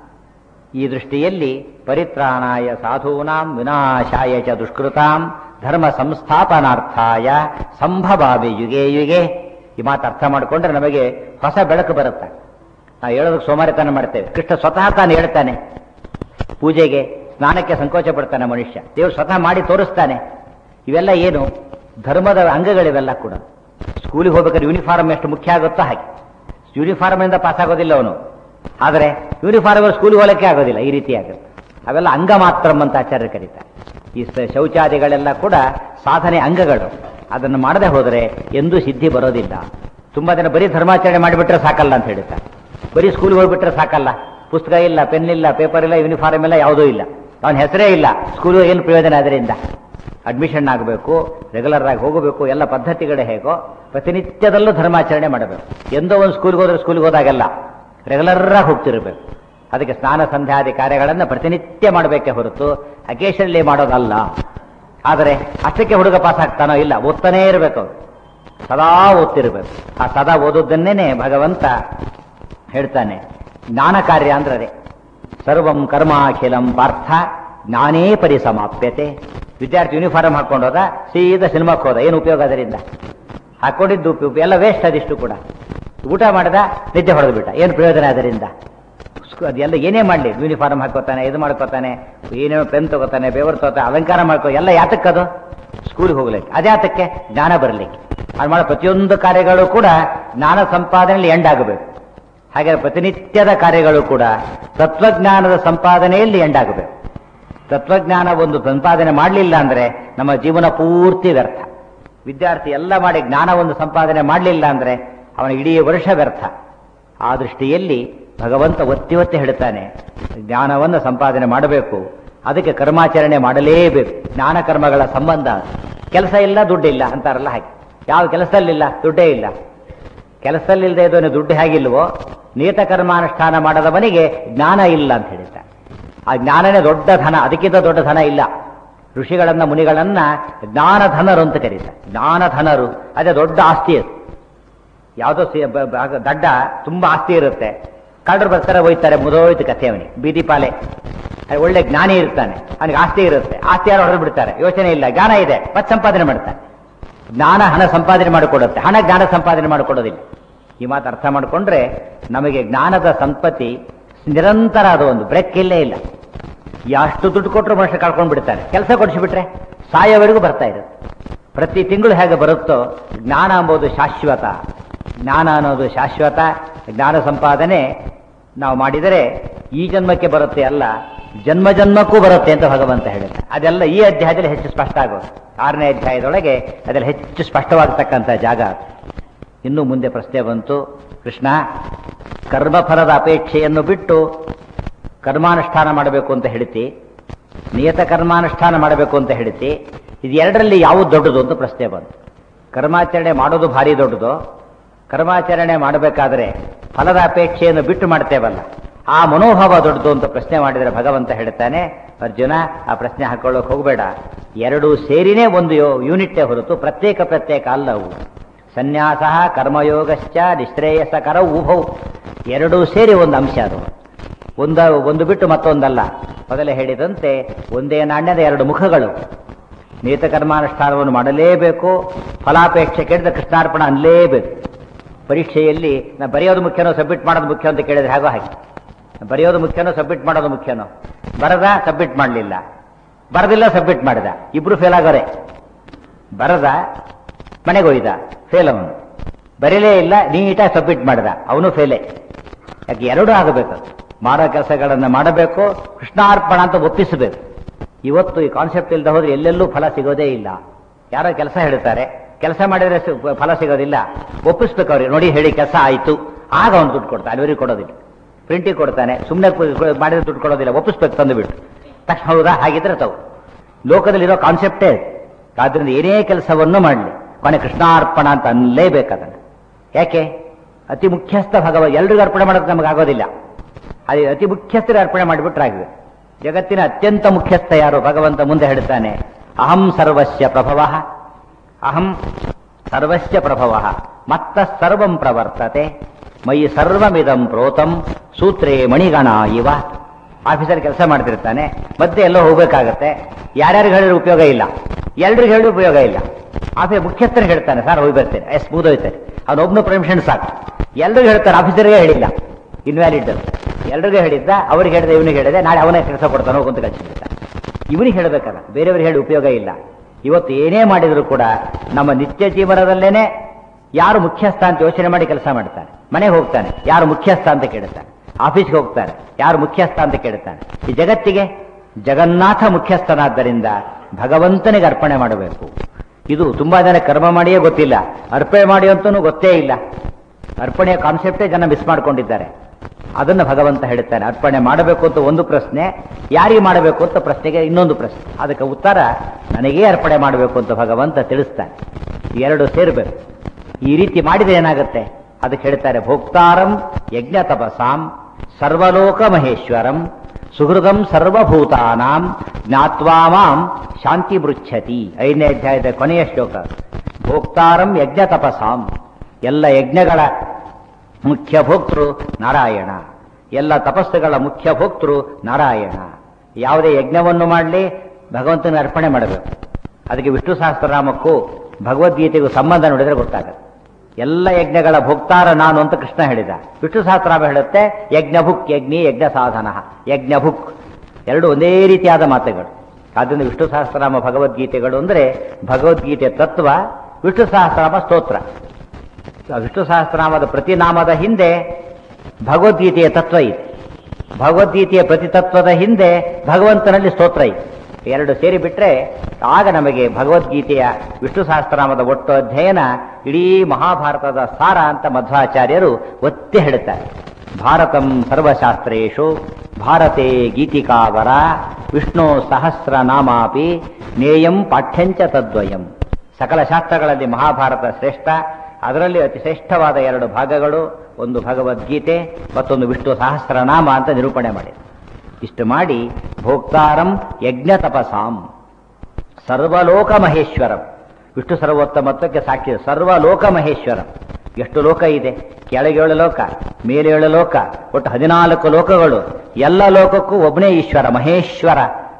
ಈ ದೃಷ್ಟಿಯಲ್ಲಿ ಪರಿತ್ರಾಣಾಯ ಸಾಧೂನಾಂ ವಿನಾಶಾಯ ಚ ದುಷ್ಕೃತಾಂ ಧರ್ಮ ಸಂಸ್ಥಾಪನಾರ್ಥಾಯ ಸಂಭವಾಮಿ ಯುಗೆ ಯುಗೆ ಈ ಮಾತು ಅರ್ಥ ಮಾಡಿಕೊಂಡ್ರೆ ನಮಗೆ ಹೊಸ ಬೆಳಕು ಬರುತ್ತೆ ನಾವು ಹೇಳೋದಕ್ಕೆ ಸೋಮಾರಿತನ ಮಾಡ್ತೇವೆ ಕೃಷ್ಣ ಸ್ವತಃ ತಾನು ಹೇಳ್ತಾನೆ ಪೂಜೆಗೆ ಸ್ನಾನಕ್ಕೆ ಸಂಕೋಚ ಪಡ್ತಾನೆ ಮನುಷ್ಯ ದೇವರು ಸ್ವತಃ ಮಾಡಿ ತೋರಿಸ್ತಾನೆ ಇವೆಲ್ಲ ಏನು ಧರ್ಮದ ಅಂಗಗಳಿವೆಲ್ಲ ಕೂಡ ಸ್ಕೂಲಿಗೆ ಹೋಗ್ಬೇಕಾದ್ರೆ ಯೂನಿಫಾರ್ಮ್ ಎಷ್ಟು ಮುಖ್ಯ ಆಗುತ್ತೋ ಹಾಗೆ ಯೂನಿಫಾರ್ಮ್ ಇಂದ ಪಾಸ್ ಆಗೋದಿಲ್ಲ ಅವನು ಆದರೆ ಯೂನಿಫಾರ್ಮ್ ಸ್ಕೂಲಿಗೆ ಹೋಗಲಿಕ್ಕೆ ಆಗೋದಿಲ್ಲ ಈ ರೀತಿ ಆಗುತ್ತೆ ಅವೆಲ್ಲ ಅಂಗ ಮಾತ್ರ ಅಂತ ಆಚಾರ್ಯ ಕರೀತಾರೆ ಈ ಸ- ಶೌಚಾದಿಗಳೆಲ್ಲ ಕೂಡ ಸಾಧನೆ ಅಂಗಗಳು ಅದನ್ನು ಮಾಡದೆ ಹೋದರೆ ಎಂದೂ ಸಿದ್ಧಿ ಬರೋದಿಲ್ಲ ತುಂಬಾ ದಿನ ಬರೀ ಧರ್ಮಾಚರಣೆ ಮಾಡಿಬಿಟ್ರೆ ಸಾಕಲ್ಲ ಅಂತ ಹೇಳ್ತಾರೆ ಬರೀ ಸ್ಕೂಲ್ಗೆ ಹೋಗ್ಬಿಟ್ರೆ ಸಾಕಲ್ಲ ಪುಸ್ತಕ ಇಲ್ಲ ಪೆನ್ ಇಲ್ಲ ಪೇಪರ್ ಇಲ್ಲ ಯೂನಿಫಾರ್ಮ್ ಇಲ್ಲ ಯಾವುದೂ ಇಲ್ಲ ಅವನ ಹೆಸರೇ ಇಲ್ಲ ಸ್ಕೂಲು ಏನು ಪ್ರಯೋಜನ ಅದರಿಂದ ಅಡ್ಮಿಷನ್ ಆಗಬೇಕು ರೆಗ್ಯುಲರ್ ಆಗಿ ಹೋಗಬೇಕು ಎಲ್ಲ ಪದ್ಧತಿಗಳೇ ಹೇಗೋ ಪ್ರತಿನಿತ್ಯದಲ್ಲೂ ಧರ್ಮಾಚರಣೆ ಮಾಡಬೇಕು ಎಂದೋ ಒಂದು ಸ್ಕೂಲ್ಗೆ ಹೋದ್ರೆ ಸ್ಕೂಲ್ಗೆ ಹೋದಾಗಲ್ಲ ರೆಗ್ಯುಲರ್ ಆಗಿ ಹೋಗ್ತಿರ್ಬೇಕು ಅದಕ್ಕೆ ಸ್ನಾನ ಸಂಧ್ಯಾದಿ ಕಾರ್ಯಗಳನ್ನು ಪ್ರತಿನಿತ್ಯ ಮಾಡಬೇಕೇ ಹೊರತು ಅಕೇಶನ್ಲಿ ಮಾಡೋದಲ್ಲ ಆದರೆ ಅಷ್ಟಕ್ಕೆ ಹುಡುಗ ಪಾಸ್ ಆಗ್ತಾನೋ ಇಲ್ಲ ಓದ್ತಾನೇ ಇರಬೇಕು ಅವ್ನು. ಸದಾ ಓದ್ತಿರ್ಬೇಕು ಆ ಸದಾ ಓದೋದನ್ನೇನೆ ಭಗವಂತ ಹೇಳ್ತಾನೆ ಜ್ಞಾನ ಕಾರ್ಯ ಅಂದ್ರೆ ಅದೇ ಸರ್ವಂ ಕರ್ಮಾಖಿಲಂ ಪಾರ್ಥ ಜ್ಞಾನೇ ಪರಿಸಮಾಪ್ಯತೆ ವಿದ್ಯಾರ್ಥಿ ಯೂನಿಫಾರ್ಮ್ ಹಾಕೊಂಡು ಹೋದ ಸೀದಾ ಸಿನಿಮಾಕ್ಕೆ ಹೋದ ಏನು ಉಪಯೋಗ ಅದರಿಂದ ಹಾಕೊಂಡಿದ್ದು ಉಪಯೋಗ ಎಲ್ಲ ವೇಸ್ಟ್ ಅದಿಷ್ಟು ಕೂಡ ಊಟ ಮಾಡಿದ ನಿದ್ದೆ ಹೊಡೆದು ಬಿಟ್ಟ ಏನು ಪ್ರಯೋಜನ ಅದರಿಂದ ಸ್ಕೂ- ಅದೆಲ್ಲ ಏನೇ ಮಾಡಲಿ ಯೂನಿಫಾರ್ಮ್ ಹಾಕೋತಾನೆ ಇದು ಮಾಡ್ಕೋತಾನೆ ಏನೇನೋ ಪೆನ್ ತಗೋತಾನೆ ಬೇವರು ತಗೋತಾನೆ ಅಲಂಕಾರ ಮಾಡ್ಕೋ ಎಲ್ಲ ಯಾತಕ್ಕದು ಸ್ಕೂಲ್ಗೆ ಹೋಗ್ಲಿಕ್ಕೆ ಅದೇ ಯಾತಕ್ಕೆ ಜ್ಞಾನ ಬರಲಿಕ್ಕೆ ಅದು ಮಾಡೋ ಪ್ರತಿಯೊಂದು ಕಾರ್ಯಗಳು ಕೂಡ ಜ್ಞಾನ ಸಂಪಾದನೆಯಲ್ಲಿ ಎಂಡ್ ಆಗಬೇಕು ಹಾಗೆ ಪ್ರತಿನಿತ್ಯದ ಕಾರ್ಯಗಳು ಕೂಡ ತತ್ವಜ್ಞಾನದ ಸಂಪಾದನೆಯಲ್ಲಿ ಎಂಡ್ ಆಗಬೇಕು ತತ್ವಜ್ಞಾನ ಒಂದು ಸಂಪಾದನೆ ಮಾಡಲಿಲ್ಲ ಅಂದ್ರೆ ನಮ್ಮ ಜೀವನ ಪೂರ್ತಿ ವ್ಯರ್ಥ ವಿದ್ಯಾರ್ಥಿ ಎಲ್ಲ ಮಾಡಿ ಜ್ಞಾನ ಒಂದು ಸಂಪಾದನೆ ಮಾಡಲಿಲ್ಲ ಅಂದ್ರೆ ಅವನ ಇಡೀ ವರ್ಷ ವ್ಯರ್ಥ ಆ ದೃಷ್ಟಿಯಲ್ಲಿ ಭಗವಂತ ಒತ್ತಿ ಒತ್ತಿ ಹೇಳ್ತಾನೆ ಜ್ಞಾನವನ್ನು ಸಂಪಾದನೆ ಮಾಡಬೇಕು ಅದಕ್ಕೆ ಕರ್ಮಾಚರಣೆ ಮಾಡಲೇಬೇಕು ಜ್ಞಾನ ಕರ್ಮಗಳ ಸಂಬಂಧ ಕೆಲಸ ಇಲ್ಲ ದುಡ್ಡಿಲ್ಲ ಅಂತಾರಲ್ಲ ಹಾಗೆ ಯಾವ ಕೆಲಸದಲ್ಲಿಲ್ಲ ದುಡ್ಡೇ ಇಲ್ಲ ಕೆಲಸದಲ್ಲಿಲ್ಲದೆ ಇದ್ದವನು ದುಡ್ಡು ಹೇಗಿಲ್ವೋ ನಿಯತ ಕರ್ಮಾನುಷ್ಠಾನ ಮಾಡದವನಿಗೆ ಜ್ಞಾನ ಇಲ್ಲ ಅಂತ ಹೇಳ್ತಾರೆ ಆ ಜ್ಞಾನನೇ ದೊಡ್ಡ ಧನ ಅದಕ್ಕಿಂತ ದೊಡ್ಡ ಧನ ಇಲ್ಲ ಋಷಿಗಳನ್ನ ಮುನಿಗಳನ್ನ ಜ್ಞಾನಧನರು ಅಂತ ಕರೀತಾರೆ ಜ್ಞಾನಧನರು ಅದೇ ದೊಡ್ಡ ಆಸ್ತಿ ಅದು ಯಾವುದೋ ಸಿ- ಬ- ಬ- ದಡ್ಡ ತುಂಬಾ ಆಸ್ತಿ ಇರುತ್ತೆ ಕಳ್ಳರು ಬರ್ತಾರೆ ಹೋಯ್ತಾರೆ ಮುದೋಯ್ತು ಕಥೆ ಅವನಿಗೆ ಬೀದಿ ಪಾಲೆ ಅದು ಒಳ್ಳೆ ಜ್ಞಾನಿ ಇರ್ತಾನೆ ಅವನಿಗೆ ಆಸ್ತಿ ಇರುತ್ತೆ ಆಸ್ತಿ ಯಾರು ಹೊಡೆದು ಬಿಡ್ತಾರೆ ಯೋಚನೆ ಇಲ್ಲ ಜ್ಞಾನ ಇದೆ ಮತ್ತೆ ಸಂಪಾದನೆ ಮಾಡ್ತಾನೆ ಜ್ಞಾನ ಹಣ ಸಂಪಾದನೆ ಮಾಡಿಕೊಡುತ್ತೆ ಹಣ ಜ್ಞಾನ ಸಂಪಾದನೆ ಮಾಡಿಕೊಡೋದಿಲ್ಲ ಈ ಮಾತು ಅರ್ಥ ಮಾಡಿಕೊಂಡ್ರೆ ನಮಗೆ ಜ್ಞಾನದ ಸಂಪತ್ತಿ ನಿರಂತರ ಅದು ಒಂದು ಬ್ರೇಕ್ ಇಲ್ಲೇ ಇಲ್ಲ ಎಷ್ಟು ದುಡ್ಡು ಕೊಟ್ಟರು ಮನುಷ್ಯ ಕಳ್ಕೊಂಡು ಬಿಡ್ತಾನೆ ಕೆಲಸ ಕೊಡಿಸಿಬಿಟ್ರೆ ಸಾಯೋವರೆಗೂ ಬರ್ತಾ ಇರುತ್ತೆ ಪ್ರತಿ ತಿಂಗಳು ಹೇಗೆ ಬರುತ್ತೋ ಜ್ಞಾನ ಎಂಬುದು ಶಾಶ್ವತ ಜ್ಞಾನ ಅನ್ನೋದು ಶಾಶ್ವತ ಜ್ಞಾನ ಸಂಪಾದನೆ ನಾವು ಮಾಡಿದರೆ ಈ ಜನ್ಮಕ್ಕೆ ಬರುತ್ತೆ ಅಲ್ಲ ಜನ್ಮ ಜನ್ಮಕ್ಕೂ ಬರುತ್ತೆ ಅಂತ ಭಗವಂತ ಹೇಳಿದ ಅದೆಲ್ಲ ಈ ಅಧ್ಯಾಯದಲ್ಲಿ ಹೆಚ್ಚು ಸ್ಪಷ್ಟ ಆಗೋದು ಆರನೇ ಅಧ್ಯಾಯದೊಳಗೆ ಅದೆಲ್ಲ ಹೆಚ್ಚು ಸ್ಪಷ್ಟವಾಗತಕ್ಕಂಥ ಜಾಗ ಅದು. ಇನ್ನು ಮುಂದೆ ಪ್ರಶ್ನೆ ಬಂತು ಕೃಷ್ಣ ಕರ್ಮಫಲದ ಅಪೇಕ್ಷೆಯನ್ನು ಬಿಟ್ಟು ಕರ್ಮಾನುಷ್ಠಾನ ಮಾಡಬೇಕು ಅಂತ ಹೇಳ್ತಿ ನಿಯತ ಕರ್ಮಾನುಷ್ಠಾನ ಮಾಡಬೇಕು ಅಂತ ಹೇಳ್ತಿ ಇದು ಎರಡರಲ್ಲಿ ಯಾವುದು ದೊಡ್ಡದು ಅಂತ ಪ್ರಶ್ನೆ ಬಂತು ಕರ್ಮಾಚರಣೆ ಮಾಡೋದು ಭಾರಿ ದೊಡ್ಡದು ಕರ್ಮಾಚರಣೆ ಮಾಡಬೇಕಾದ್ರೆ ಫಲದ ಅಪೇಕ್ಷೆಯನ್ನು ಬಿಟ್ಟು ಮಾಡ್ತೇವಲ್ಲ ಆ ಮನೋಭಾವ ದೊಡ್ಡದು ಅಂತ ಪ್ರಶ್ನೆ ಮಾಡಿದರೆ ಭಗವಂತ ಹೇಳ್ತಾನೆ ಅರ್ಜುನ ಆ ಪ್ರಶ್ನೆ ಹಾಕೊಳ್ಳೋಕೆ ಹೋಗಬೇಡ ಎರಡೂ ಸೇರಿನೇ ಒಂದು ಯೋ- ಯೂನಿಟ್ಟೇ ಹೊರತು ಪ್ರತ್ಯೇಕ ಪ್ರತ್ಯೇಕ ಅಲ್ಲ ಅವು ಸನ್ಯಾಸ ಕರ್ಮಯೋಗಶ್ಚ ನಿಶ್ರೇಯಸಕರ ಉಭೌ ಎರಡೂ ಸೇರಿ ಒಂದು ಅಂಶ ಅದು ಒಂದ ಒಂದು ಬಿಟ್ಟು ಮತ್ತೊಂದಲ್ಲ ಮೊದಲೇ ಹೇಳಿದಂತೆ ಒಂದೇ ನಾಣ್ಯದ ಎರಡು ಮುಖಗಳು ನಿಯತ ಕರ್ಮಾನುಷ್ಠಾನವನ್ನು ಮಾಡಲೇಬೇಕು ಫಲಾಪೇಕ್ಷೆ ಕೇಳಿದ ಕೃಷ್ಣಾರ್ಪಣ ಅನ್ನಲೇಬೇಕು ಪರೀಕ್ಷೆಯಲ್ಲಿ ನಾ ಬರೆಯೋದು ಮುಖ್ಯನೋ ಸಬ್ಮಿಟ್ ಮಾಡೋದು ಮುಖ್ಯ ಅಂತ ಕೇಳಿದ್ರೆ ಹಾಗೋ ಹಾಗೆ ಬರೆಯೋದು ಮುಖ್ಯನೋ ಸಬ್ಮಿಟ್ ಮಾಡೋದು ಮುಖ್ಯನೋ ಬರದ ಸಬ್ಮಿಟ್ ಮಾಡಲಿಲ್ಲ ಬರದಿಲ್ಲ ಸಬ್ಮಿಟ್ ಮಾಡಿದ ಇಬ್ರು ಫೇಲ್ ಆಗೋರೆ ಬರದ ಮನೆಗೆ ಹೋಯ್ದ ಫೇಲ್ ಅವನು ಬರೀಲೇ ಇಲ್ಲ ನೀಟಾಗಿ ಸಬ್ಮಿಟ್ ಮಾಡಿದ ಅವನು ಫೇಲೇ ಯಾಕೆ ಎರಡೂ ಆಗಬೇಕು ಮಾಡೋ ಕೆಲಸಗಳನ್ನು ಮಾಡಬೇಕು ಕೃಷ್ಣಾರ್ಪಣ ಅಂತ ಒಪ್ಪಿಸಬೇಕು ಇವತ್ತು ಈ ಕಾನ್ಸೆಪ್ಟ್ ಇಲ್ಲದೆ ಹೋದ್ರೆ ಎಲ್ಲೆಲ್ಲೂ ಫಲ ಸಿಗೋದೇ ಇಲ್ಲ ಯಾರೋ ಕೆಲಸ ಹೇಳ್ತಾರೆ ಕೆಲಸ ಮಾಡಿದ್ರೆ ಸಿ- ಫಲ ಸಿಗೋದಿಲ್ಲ ಒಪ್ಪಿಸ್ಬೇಕು ಅವ್ರಿಗೆ ನೋಡಿ ಹೇಳಿ ಕೆಲಸ ಆಯಿತು ಆಗ ಅವನು ದುಡ್ಡು ಕೊಡ್ತಾನೆ ಅಲ್ಲಿವರೆಗೆ ಕೊಡೋದಿಲ್ಲ ಪ್ರಿಂಟಿಗೆ ಕೊಡ್ತಾನೆ ಸುಮ್ಮನೆ ಮಾಡಿದ್ರೆ ದುಡ್ಡು ಕೊಡೋದಿಲ್ಲ ಒಪ್ಪಿಸ್ಬೇಕು ತಂದುಬಿಟ್ಟು ತಕ್ಷಣ ಹೌದಾ ಹಾಗಿದ್ರೆ ತಗೋ ಲೋಕದಲ್ಲಿರೋ ಕಾನ್ಸೆಪ್ಟೇ ಅದು. ಆದ್ರಿಂದ ಏನೇ ಕೆಲಸವನ್ನು ಮಾಡಲಿ ಕೊನೆ ಕೃಷ್ಣಾರ್ಪಣ ಅಂತ ಅನ್ನಲೇಬೇಕು ಅದನ್ನು ಯಾಕೆ ಅತಿ ಮುಖ್ಯಸ್ಥ ಭಗವ ಎಲ್ರಿಗೂ ಅರ್ಪಣೆ ಮಾಡೋದು ನಮಗೆ ಆಗೋದಿಲ್ಲ ಅದು ಅತಿ ಮುಖ್ಯಸ್ಥರಿಗೆ ಅರ್ಪಣೆ ಮಾಡಿಬಿಟ್ರಾಗಿದೆ ಜಗತ್ತಿನ ಅತ್ಯಂತ ಮುಖ್ಯಸ್ಥ ಯಾರು ಭಗವಂತ ಮುಂದೆ ಹೇಳ್ತಾನೆ ಅಹಂ ಸರ್ವಸ್ಯ ಪ್ರಭವ ಅಹಂ ಸರ್ವಸ್ಯ ಪ್ರಭವ ಮತ್ತ ಸರ್ವಂ ಪ್ರವರ್ತತೆ ಮೈ ಸರ್ವಮಿದಂ ಪ್ರೋತಂ ಸೂತ್ರೇ ಮಣಿಗಣ ಇವ ಆಫೀಸಲ್ಲಿ ಕೆಲಸ ಮಾಡ್ತಿರ್ತಾನೆ ಮತ್ತೆ ಎಲ್ಲೋ ಹೋಗ್ಬೇಕಾಗತ್ತೆ ಯಾರ್ಯಾರಿಗೆ ಹೇಳಿದ್ರೆ ಉಪಯೋಗ ಇಲ್ಲ ಎಲ್ರಿಗೂ ಹೇಳಿ ಉಪಯೋಗ ಇಲ್ಲ ಆಫೀಸ್ ಮುಖ್ಯಸ್ಥರಿಗೆ ಹೇಳ್ತಾನೆ ಸರ್ ಹೋಗಿ ಬರ್ತೇನೆ ಎಸ್ ಮುಗಿದೋಯ್ತಾರೆ ಅವನೊಬ್ಬನು ಪರ್ಮಿಷನ್ ಸಾಕು ಎಲ್ರಿಗೂ ಹೇಳ್ತಾರೆ ಆಫೀಸರ್ಗೆ ಹೇಳಿಲ್ಲ ಇನ್ವ್ಯಾಲಿಡ್ ಎಲ್ರಿಗೂ ಹೇಳಿದ್ದ ಅವ್ರಿಗೆ ಹೇಳಿದೆ ಇವನಿಗೆ ಹೇಳಿದೆ ನಾಳೆ ಅವನೇ ಕೆಲಸ ಕೊಡ್ತಾನೆ ಹೋಗಂತ ಕಳಿಸಿರ್ತಾನೆ ಇವನಿಗೆ ಹೇಳಬೇಕಲ್ಲ ಬೇರೆಯವ್ರಿಗೆ ಹೇಳಿ ಉಪಯೋಗ ಇಲ್ಲ ಇವತ್ತು ಏನೇ ಮಾಡಿದ್ರು ಕೂಡ ನಮ್ಮ ನಿತ್ಯ ಜೀವನದಲ್ಲೇನೆ ಯಾರು ಮುಖ್ಯಸ್ಥ ಅಂತ ಯೋಚನೆ ಮಾಡಿ ಕೆಲಸ ಮಾಡ್ತಾನೆ ಮನೆಗೆ ಹೋಗ್ತಾನೆ ಯಾರು ಮುಖ್ಯಸ್ಥ ಅಂತ ಕೇಳ್ತಾನೆ ಆಫೀಸ್ಗೆ ಹೋಗ್ತಾನೆ ಯಾರು ಮುಖ್ಯಸ್ಥ ಅಂತ ಕೇಳ್ತಾನೆ ಈ ಜಗತ್ತಿಗೆ ಜಗನ್ನಾಥ ಮುಖ್ಯಸ್ಥನಾದ್ದರಿಂದ ಭಗವಂತನಿಗೆ ಅರ್ಪಣೆ ಮಾಡಬೇಕು ಇದು ತುಂಬಾ ಜನ ಕರ್ಮ ಮಾಡಿಯೇ ಗೊತ್ತಿಲ್ಲ ಅರ್ಪಣೆ ಮಾಡಿ ಅಂತನೂ ಗೊತ್ತೇ ಇಲ್ಲ ಅರ್ಪಣೆಯ ಕಾನ್ಸೆಪ್ಟೇ ಜನ ಮಿಸ್ ಮಾಡ್ಕೊಂಡಿದ್ದಾರೆ ಅದನ್ನು ಭಗವಂತ ಹೇಳ್ತಾನೆ ಅರ್ಪಣೆ ಮಾಡಬೇಕು ಅಂತ ಒಂದು ಪ್ರಶ್ನೆ ಯಾರಿಗೆ ಮಾಡಬೇಕು ಅಂತ ಪ್ರಶ್ನೆಗೆ ಇನ್ನೊಂದು ಪ್ರಶ್ನೆ ಅದಕ್ಕೆ ಉತ್ತರ ನನಗೇ ಅರ್ಪಣೆ ಮಾಡಬೇಕು ಅಂತ ಭಗವಂತ ತಿಳಿಸ್ತಾನೆ ಈ ಎರಡು ಸೇರಬೇಕು ಈ ರೀತಿ ಮಾಡಿದ್ರೆ ಏನಾಗುತ್ತೆ ಅದಕ್ಕೆ ಹೇಳ್ತಾರೆ ಭೋಕ್ತಾರಂ ಯಜ್ಞ ತಪಸಾಂ ಸರ್ವಲೋಕ ಮಹೇಶ್ವರಂ ಸುಹೃದಂ ಸರ್ವಭೂತಾನಾಂ ಜ್ಞಾತ್ವಾ ಮಾಂ ಶಾಂತಿ ಬೃಚ್ಛತಿ ಐದನೇ ಅಧ್ಯಾಯದ ಕೊನೆಯ ಶ್ಲೋಕ ಭೋಕ್ತಾರಂ ಯಜ್ಞ ತಪಸಾಂ ಎಲ್ಲ ಯಜ್ಞಗಳ ಮುಖ್ಯ ಭೋಕ್ತೃ ನಾರಾಯಣ ಎಲ್ಲ ತಪಸ್ಸುಗಳ ಮುಖ್ಯ ಭೋಕ್ತೃ ನಾರಾಯಣ ಯಾವುದೇ ಯಜ್ಞವನ್ನು ಮಾಡಲಿ ಭಗವಂತನ ಅರ್ಪಣೆ ಮಾಡಬೇಕು ಅದಕ್ಕೆ ವಿಷ್ಣು ಸಹಸ್ರನಾಮಕ್ಕೂ ಭಗವದ್ಗೀತೆಗೂ ಸಂಬಂಧ ನೋಡಿದ್ರೆ ಗೊತ್ತಾಗುತ್ತೆ ಎಲ್ಲ ಯಜ್ಞಗಳ ಭೋಕ್ತಾರ ನಾನು ಅಂತ ಕೃಷ್ಣ ಹೇಳಿದ ವಿಷ್ಣು ಸಹಸ್ರಾಮ ಹೇಳುತ್ತೆ ಯಜ್ಞ ಭುಕ್ ಯಜ್ಞಿ ಯಜ್ಞ ಸಾಧನ ಯಜ್ಞ ಭುಕ್ ಎರಡು ಒಂದೇ ರೀತಿಯಾದ ಮಾತುಗಳು ಆದ್ದರಿಂದ ವಿಷ್ಣು ಸಹಸ್ರನಾಮ ಭಗವದ್ಗೀತೆಗಳು ಅಂದರೆ ಭಗವದ್ಗೀತೆ ತತ್ವ ವಿಷ್ಣು ಸಹಸ್ರನಾಮ ಸ್ತೋತ್ರ ಆ ವಿಷ್ಣು ಸಹಸ್ರನಾಮದ ಪ್ರತಿ ನಾಮದ ಹಿಂದೆ ಭಗವದ್ಗೀತೆಯ ತತ್ವ ಇದೆ ಭಗವದ್ಗೀತೆಯ ಪ್ರತಿ ತತ್ವದ ಹಿಂದೆ ಭಗವಂತನಲ್ಲಿ ಸ್ತೋತ್ರ ಇದೆ ಎರಡು ಸೇರಿ ಬಿಟ್ರೆ ಆಗ ನಮಗೆ ಭಗವದ್ಗೀತೆಯ ವಿಷ್ಣು ಸಹಸ್ರನಾಮದ ಒಟ್ಟು ಅಧ್ಯಯನ ಇಡೀ ಮಹಾಭಾರತದ ಸಾರ ಅಂತ ಮಧ್ವಾಚಾರ್ಯರು ಒತ್ತಿ ಹೇಳುತ್ತಾರೆ ಭಾರತಂ ಸರ್ವಶಾಸ್ತ್ರೇಶು ಭಾರತೆ ಗೀತಿಕಾವರ ವಿಷ್ಣು ಸಹಸ್ರನಾಮಾಪಿ ನೇಯಂ ಪಾಠ್ಯಂಚ ತದ್ವಯಂ ಸಕಲ ಶಾಸ್ತ್ರಗಳಲ್ಲಿ ಮಹಾಭಾರತ ಶ್ರೇಷ್ಠ ಅದರಲ್ಲಿ ಅತಿ ಶ್ರೇಷ್ಠವಾದ ಎರಡು ಭಾಗಗಳು ಒಂದು ಭಗವದ್ಗೀತೆ ಮತ್ತೊಂದು ವಿಷ್ಣು ಸಹಸ್ರನಾಮ ಅಂತ ನಿರೂಪಣೆ ಮಾಡಿದೆ ಇಷ್ಟು ಮಾಡಿ ಭೋಕ್ತಾರಂ ಯಜ್ಞ ತಪಸಾಂ ಸರ್ವಲೋಕ ಮಹೇಶ್ವರಂ ವಿಷ್ಣು ಸರ್ವೋತ್ತಮತ್ವಕ್ಕೆ ಸಾಕ್ಷಿ ಸರ್ವಲೋಕ ಮಹೇಶ್ವರಂ ಎಷ್ಟು ಲೋಕ ಇದೆ ಕೆಳಗೇಳು ಲೋಕ ಮೇಲೇಳು ಲೋಕ ಒಟ್ಟು ಹದಿನಾಲ್ಕು ಲೋಕಗಳು ಎಲ್ಲ ಲೋಕಕ್ಕೂ ಒಬ್ಬನೇ ಈಶ್ವರ ಮಹೇಶ್ವರ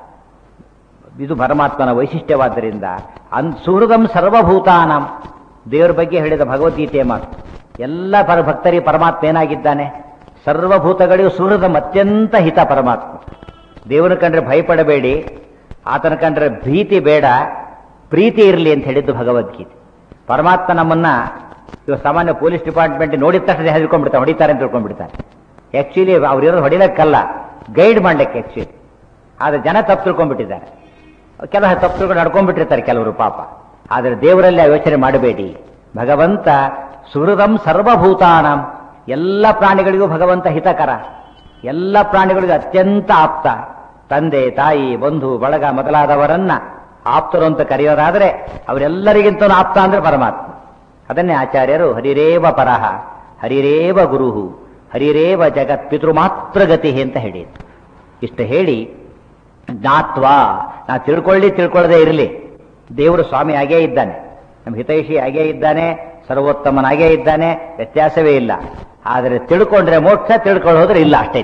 ಇದು ಪರಮಾತ್ಮನ ವೈಶಿಷ್ಟ್ಯವಾದ್ದರಿಂದ ಅನ್ ಸುಹೃದಂ ಸರ್ವಭೂತಾನಂ ದೇವರ ಬಗ್ಗೆ ಹೇಳಿದ ಭಗವದ್ಗೀತೆಯ ಮಾತು ಎಲ್ಲ ಪರ ಭಕ್ತರಿಗೆ ಪರಮಾತ್ಮ ಏನಾಗಿದ್ದಾನೆ ಸರ್ವಭೂತಗಳಿಗೂ ಸುಹೃದಂ ಅತ್ಯಂತ ಹಿತ ಪರಮಾತ್ಮ ದೇವರ ಕಂಡ್ರೆ ಭಯಪಡಬೇಡಿ ಆತನ ಕಂಡ್ರೆ ಭೀತಿ ಬೇಡ ಪ್ರೀತಿ ಇರಲಿ ಅಂತ ಹೇಳಿದ್ದು ಭಗವದ್ಗೀತೆ ಪರಮಾತ್ಮ ನಮ್ಮನ್ನ ಇವಾಗ ಸಾಮಾನ್ಯ ಪೊಲೀಸ್ ಡಿಪಾರ್ಟ್ಮೆಂಟ್ ನೋಡಿದ ತಕ್ಷಣ ಹೆದರ್ಕೊಂಡ್ಬಿಡ್ತಾರೆ ಹೊಡಿತಾರೆ ಅಂತ ತಿಳ್ಕೊಂಡ್ಬಿಡ್ತಾರೆ ಆಕ್ಚುಲಿ ಅವ್ರಿರೋದು ಹೊಡಿಲಕ್ಕಲ್ಲ ಗೈಡ್ ಮಾಡ್ಲಿಕ್ಕೆ ಆಕ್ಚುಲಿ ಆದ್ರೆ ಜನ ತಪ್ಪು ತಿಳ್ಕೊಂಡ್ಬಿಟ್ಟಿದ್ದಾರೆ ಕೆಲವು ತಪ್ಪು ತಿಳ್ಕೊಂಡು ನಡ್ಕೊಂಡ್ಬಿಟ್ಟಿರ್ತಾರೆ ಕೆಲವರು ಪಾಪ ಆದರೆ ದೇವರಲ್ಲಿ ಆ ಯೋಚನೆ ಮಾಡಬೇಡಿ ಭಗವಂತ ಸುಹೃದಂ ಸರ್ವಭೂತಾನಂ ಎಲ್ಲ ಪ್ರಾಣಿಗಳಿಗೂ ಭಗವಂತ ಹಿತಕರ ಎಲ್ಲ ಪ್ರಾಣಿಗಳಿಗೂ ಅತ್ಯಂತ ಆಪ್ತ ತಂದೆ ತಾಯಿ ಬಂಧು ಬಳಗ ಮೊದಲಾದವರನ್ನ ಆಪ್ತರು ಅಂತ ಕರೆಯೋದಾದ್ರೆ ಅವರೆಲ್ಲರಿಗಿಂತ ಆಪ್ತ ಅಂದ್ರೆ ಪರಮಾತ್ಮ ಅದನ್ನೇ ಆಚಾರ್ಯರು ಹರಿರೇವ ಪರಹ ಹರಿರೇವ ಗುರುಹು ಹರಿರೇವ ಜಗತ್ ಪಿತೃ ಮಾತ್ರ ಗತಿ ಅಂತ ಹೇಳಿದ್ರು ಇಷ್ಟು ಹೇಳಿ ಜ್ಞಾತ್ವ ನಾ ತಿಳ್ಕೊಳ್ಳಿ ತಿಳ್ಕೊಳ್ಳದೆ ಇರಲಿ ದೇವರು ಸ್ವಾಮಿ ಆಗೇ ಇದ್ದಾನೆ ನಮ್ಮ ಹಿತೈಷಿ ಆಗೇ ಇದ್ದಾನೆ ಸರ್ವೋತ್ತಮನಾಗೇ ಇದ್ದಾನೆ ವ್ಯತ್ಯಾಸವೇ ಇಲ್ಲ ಆದರೆ ತಿಳ್ಕೊಂಡ್ರೆ ಮೋಕ್ಷ ತಿಳ್ಕೊಂಡು ಹೋದ್ರೆ ಇಲ್ಲ ಅಷ್ಟೇ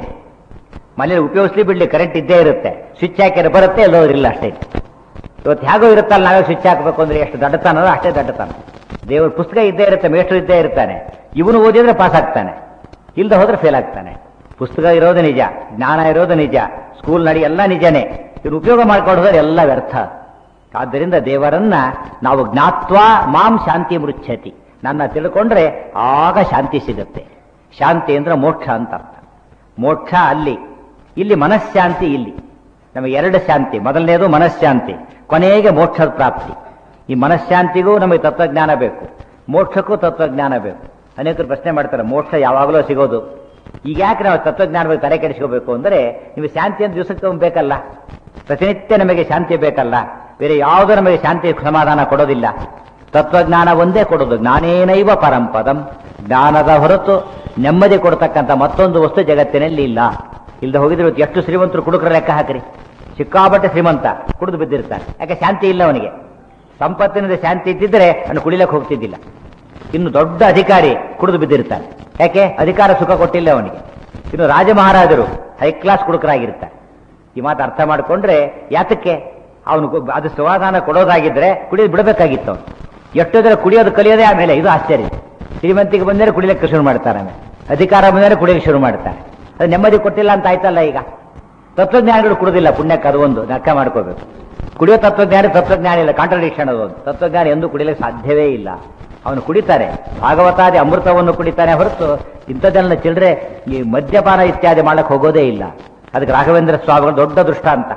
ಮನೇಲಿ ಉಪಯೋಗಿಸ್ಲಿ ಬಿಡ್ಲಿ ಕರೆಂಟ್ ಇದ್ದೇ ಇರುತ್ತೆ ಸ್ವಿಚ್ ಹಾಕಿದ್ರೆ ಬರುತ್ತೆ ಎಲ್ಲೋದ್ರೆ ಇಲ್ಲ ಅಷ್ಟೇ ಇವತ್ತು ಹೇಗೋ ಇರುತ್ತಲ್ಲ ನಾವೇ ಸ್ವಿಚ್ ಹಾಕಬೇಕು ಅಂದ್ರೆ ಎಷ್ಟು ದಡ್ಡತನ ಅಷ್ಟೇ ದಡ್ಡತನ ದೇವ್ರ ಪುಸ್ತಕ ಇದ್ದೇ ಇರುತ್ತೆ ಮೇಷ್ಟ್ರು ಇದ್ದೇ ಇರ್ತಾನೆ ಇವನು ಓದಿದ್ರೆ ಪಾಸ್ ಆಗ್ತಾನೆ ಇಲ್ದ ಹೋದ್ರೆ ಫೇಲ್ ಆಗ್ತಾನೆ ಪುಸ್ತಕ ಇರೋದು ನಿಜ ಜ್ಞಾನ ಇರೋದು ನಿಜ ಸ್ಕೂಲ್ ನಡಿ ಎಲ್ಲ ನಿಜನೇ ಇವ್ರು ಉಪಯೋಗ ಮಾಡ್ಕೊಂಡು ಹೋದ್ರೆ ಎಲ್ಲ ವ್ಯರ್ಥ ಆದ್ದರಿಂದ ದೇವರನ್ನ ನಾವು ಜ್ಞಾತ್ವ ಮಾಂ ಶಾಂತಿ ಮೃಚ್ಛತಿ ನನ್ನ ತಿಳ್ಕೊಂಡ್ರೆ ಆಗ ಶಾಂತಿ ಸಿಗುತ್ತೆ ಶಾಂತಿ ಅಂದ್ರೆ ಮೋಕ್ಷ ಅಂತ ಅರ್ಥ ಮೋಕ್ಷ ಅಲ್ಲಿ ಇಲ್ಲಿ ಮನಃಶಾಂತಿ ಇಲ್ಲಿ ನಮಗೆ ಎರಡು ಶಾಂತಿ ಮೊದಲನೇದು ಮನಃಶಾಂತಿ ಕೊನೆಗೆ ಮೋಕ್ಷದ ಪ್ರಾಪ್ತಿ ಈ ಮನಃಶಾಂತಿಗೂ ನಮಗೆ ತತ್ವಜ್ಞಾನ ಬೇಕು ಮೋಕ್ಷಕ್ಕೂ ತತ್ವಜ್ಞಾನ ಬೇಕು ಅನೇಕರು ಪ್ರಶ್ನೆ ಮಾಡ್ತಾರೆ ಮೋಕ್ಷ ಯಾವಾಗಲೂ ಸಿಗೋದು ಈಗ ಯಾಕೆ ನಾವು ತತ್ವಜ್ಞಾನ ಬಗ್ಗೆ ತಲೆ ಕೆಡಿಸ್ಕೋಬೇಕು ಅಂದರೆ ನೀವು ಶಾಂತಿ ಅಂತ ದಿವಸಕ್ಕೆ ಒಮ್ಮೆ ಬೇಕಲ್ಲ ಪ್ರತಿನಿತ್ಯ ನಮಗೆ ಶಾಂತಿ ಬೇಕಲ್ಲ ಬೇರೆ ಯಾವುದೂ ನಮಗೆ ಶಾಂತಿ ಸಮಾಧಾನ ಕೊಡೋದಿಲ್ಲ ತತ್ವಜ್ಞಾನ ಒಂದೇ ಕೊಡೋದು ಜ್ಞಾನೇನೈವ ಪರಂಪದಂ ಜ್ಞಾನದ ಹೊರತು ನೆಮ್ಮದಿ ಕೊಡ್ತಕ್ಕಂಥ ಮತ್ತೊಂದು ವಸ್ತು ಜಗತ್ತಿನಲ್ಲಿ ಇಲ್ಲ ಇಲ್ಲದೆ ಹೋಗಿದ್ರೆ ಇವತ್ತು ಎಷ್ಟು ಶ್ರೀಮಂತರು ಕುಡುಕರ ಲೆಕ್ಕ ಹಾಕ್ರಿ ಸಿಕ್ಕಾಪಟ್ಟೆ ಶ್ರೀಮಂತ ಕುಡಿದು ಬಿದ್ದಿರ್ತಾನೆ ಯಾಕೆ ಶಾಂತಿ ಇಲ್ಲ ಅವನಿಗೆ ಸಂಪತ್ತಿನಿಂದ ಶಾಂತಿ ಇದ್ದಿದ್ರೆ ಅವನು ಕುಡಿಲಕ್ಕೆ ಹೋಗ್ತಿದ್ದಿಲ್ಲ ಇನ್ನು ದೊಡ್ಡ ಅಧಿಕಾರಿ ಕುಡಿದು ಬಿದ್ದಿರ್ತಾನೆ ಯಾಕೆ ಅಧಿಕಾರ ಸುಖ ಕೊಟ್ಟಿಲ್ಲ ಅವನಿಗೆ ಇನ್ನು ರಾಜ ಮಹಾರಾಜರು ಹೈ ಕ್ಲಾಸ್ ಕುಡುಕರಾಗಿರ್ತಾರೆ ಈ ಮಾತು ಅರ್ಥ ಮಾಡಿಕೊಂಡ್ರೆ ಯಾತಕ್ಕೆ ಅವನು ಅದು ಸಮಾಧಾನ ಕೊಡೋದಾಗಿದ್ರೆ ಕುಡಿಯೋದು ಬಿಡಬೇಕಾಗಿತ್ತು ಅವನು ಎಷ್ಟು ಜನ ಕುಡಿಯೋದು ಕಲಿಯೋದೇ ಆಮೇಲೆ ಇದು ಆಶ್ಚರ್ಯ ಶ್ರೀಮಂತಿಗೆ ಬಂದರೆ ಕುಡಿಲಿಕ್ಕೆ ಶುರು ಮಾಡ್ತಾರೆ ಆಮೇಲೆ ಅಧಿಕಾರ ಬಂದರೆ ಕುಡಿಯಲಿಕ್ಕೆ ಶುರು ಮಾಡ್ತಾರೆ ಅದು ನೆಮ್ಮದಿ ಕೊಟ್ಟಿಲ್ಲ ಅಂತ ಆಯ್ತಲ್ಲ ಈಗ ತತ್ವಜ್ಞಾನಿಗಳು ಕುಡುದಿಲ್ಲ ಪುಣ್ಯಕ್ಕೆ ಅದು ಒಂದು ಲೆಕ್ಕ ಮಾಡ್ಕೋಬೇಕು ಕುಡಿಯೋ ತತ್ವಜ್ಞಾನಿ ತತ್ವಜ್ಞಾನಿ ಇಲ್ಲ ಕಾಂಟ್ರಡಿಕ್ಷನ್ ಅದೊಂದು ತತ್ವಜ್ಞಾನಿ ಎಂದು ಕುಡಿಯಲಿಕ್ಕೆ ಸಾಧ್ಯವೇ ಇಲ್ಲ ಅವನು ಕುಡಿತಾರೆ ಭಾಗವತಾದಿ ಅಮೃತವನ್ನು ಕುಡಿತಾನೆ ಹೊರತು ಇಂಥದ್ದೆಲ್ಲ ಚಿಲ್ಲರೆ ಈ ಮದ್ಯಪಾನ ಇತ್ಯಾದಿ ಮಾಡಕ್ಕೆ ಹೋಗೋದೇ ಇಲ್ಲ ಅದಕ್ಕೆ ರಾಘವೇಂದ್ರ ಸ್ವಾಮಿಗಳು ದೊಡ್ಡ ದೃಷ್ಟಾಂತ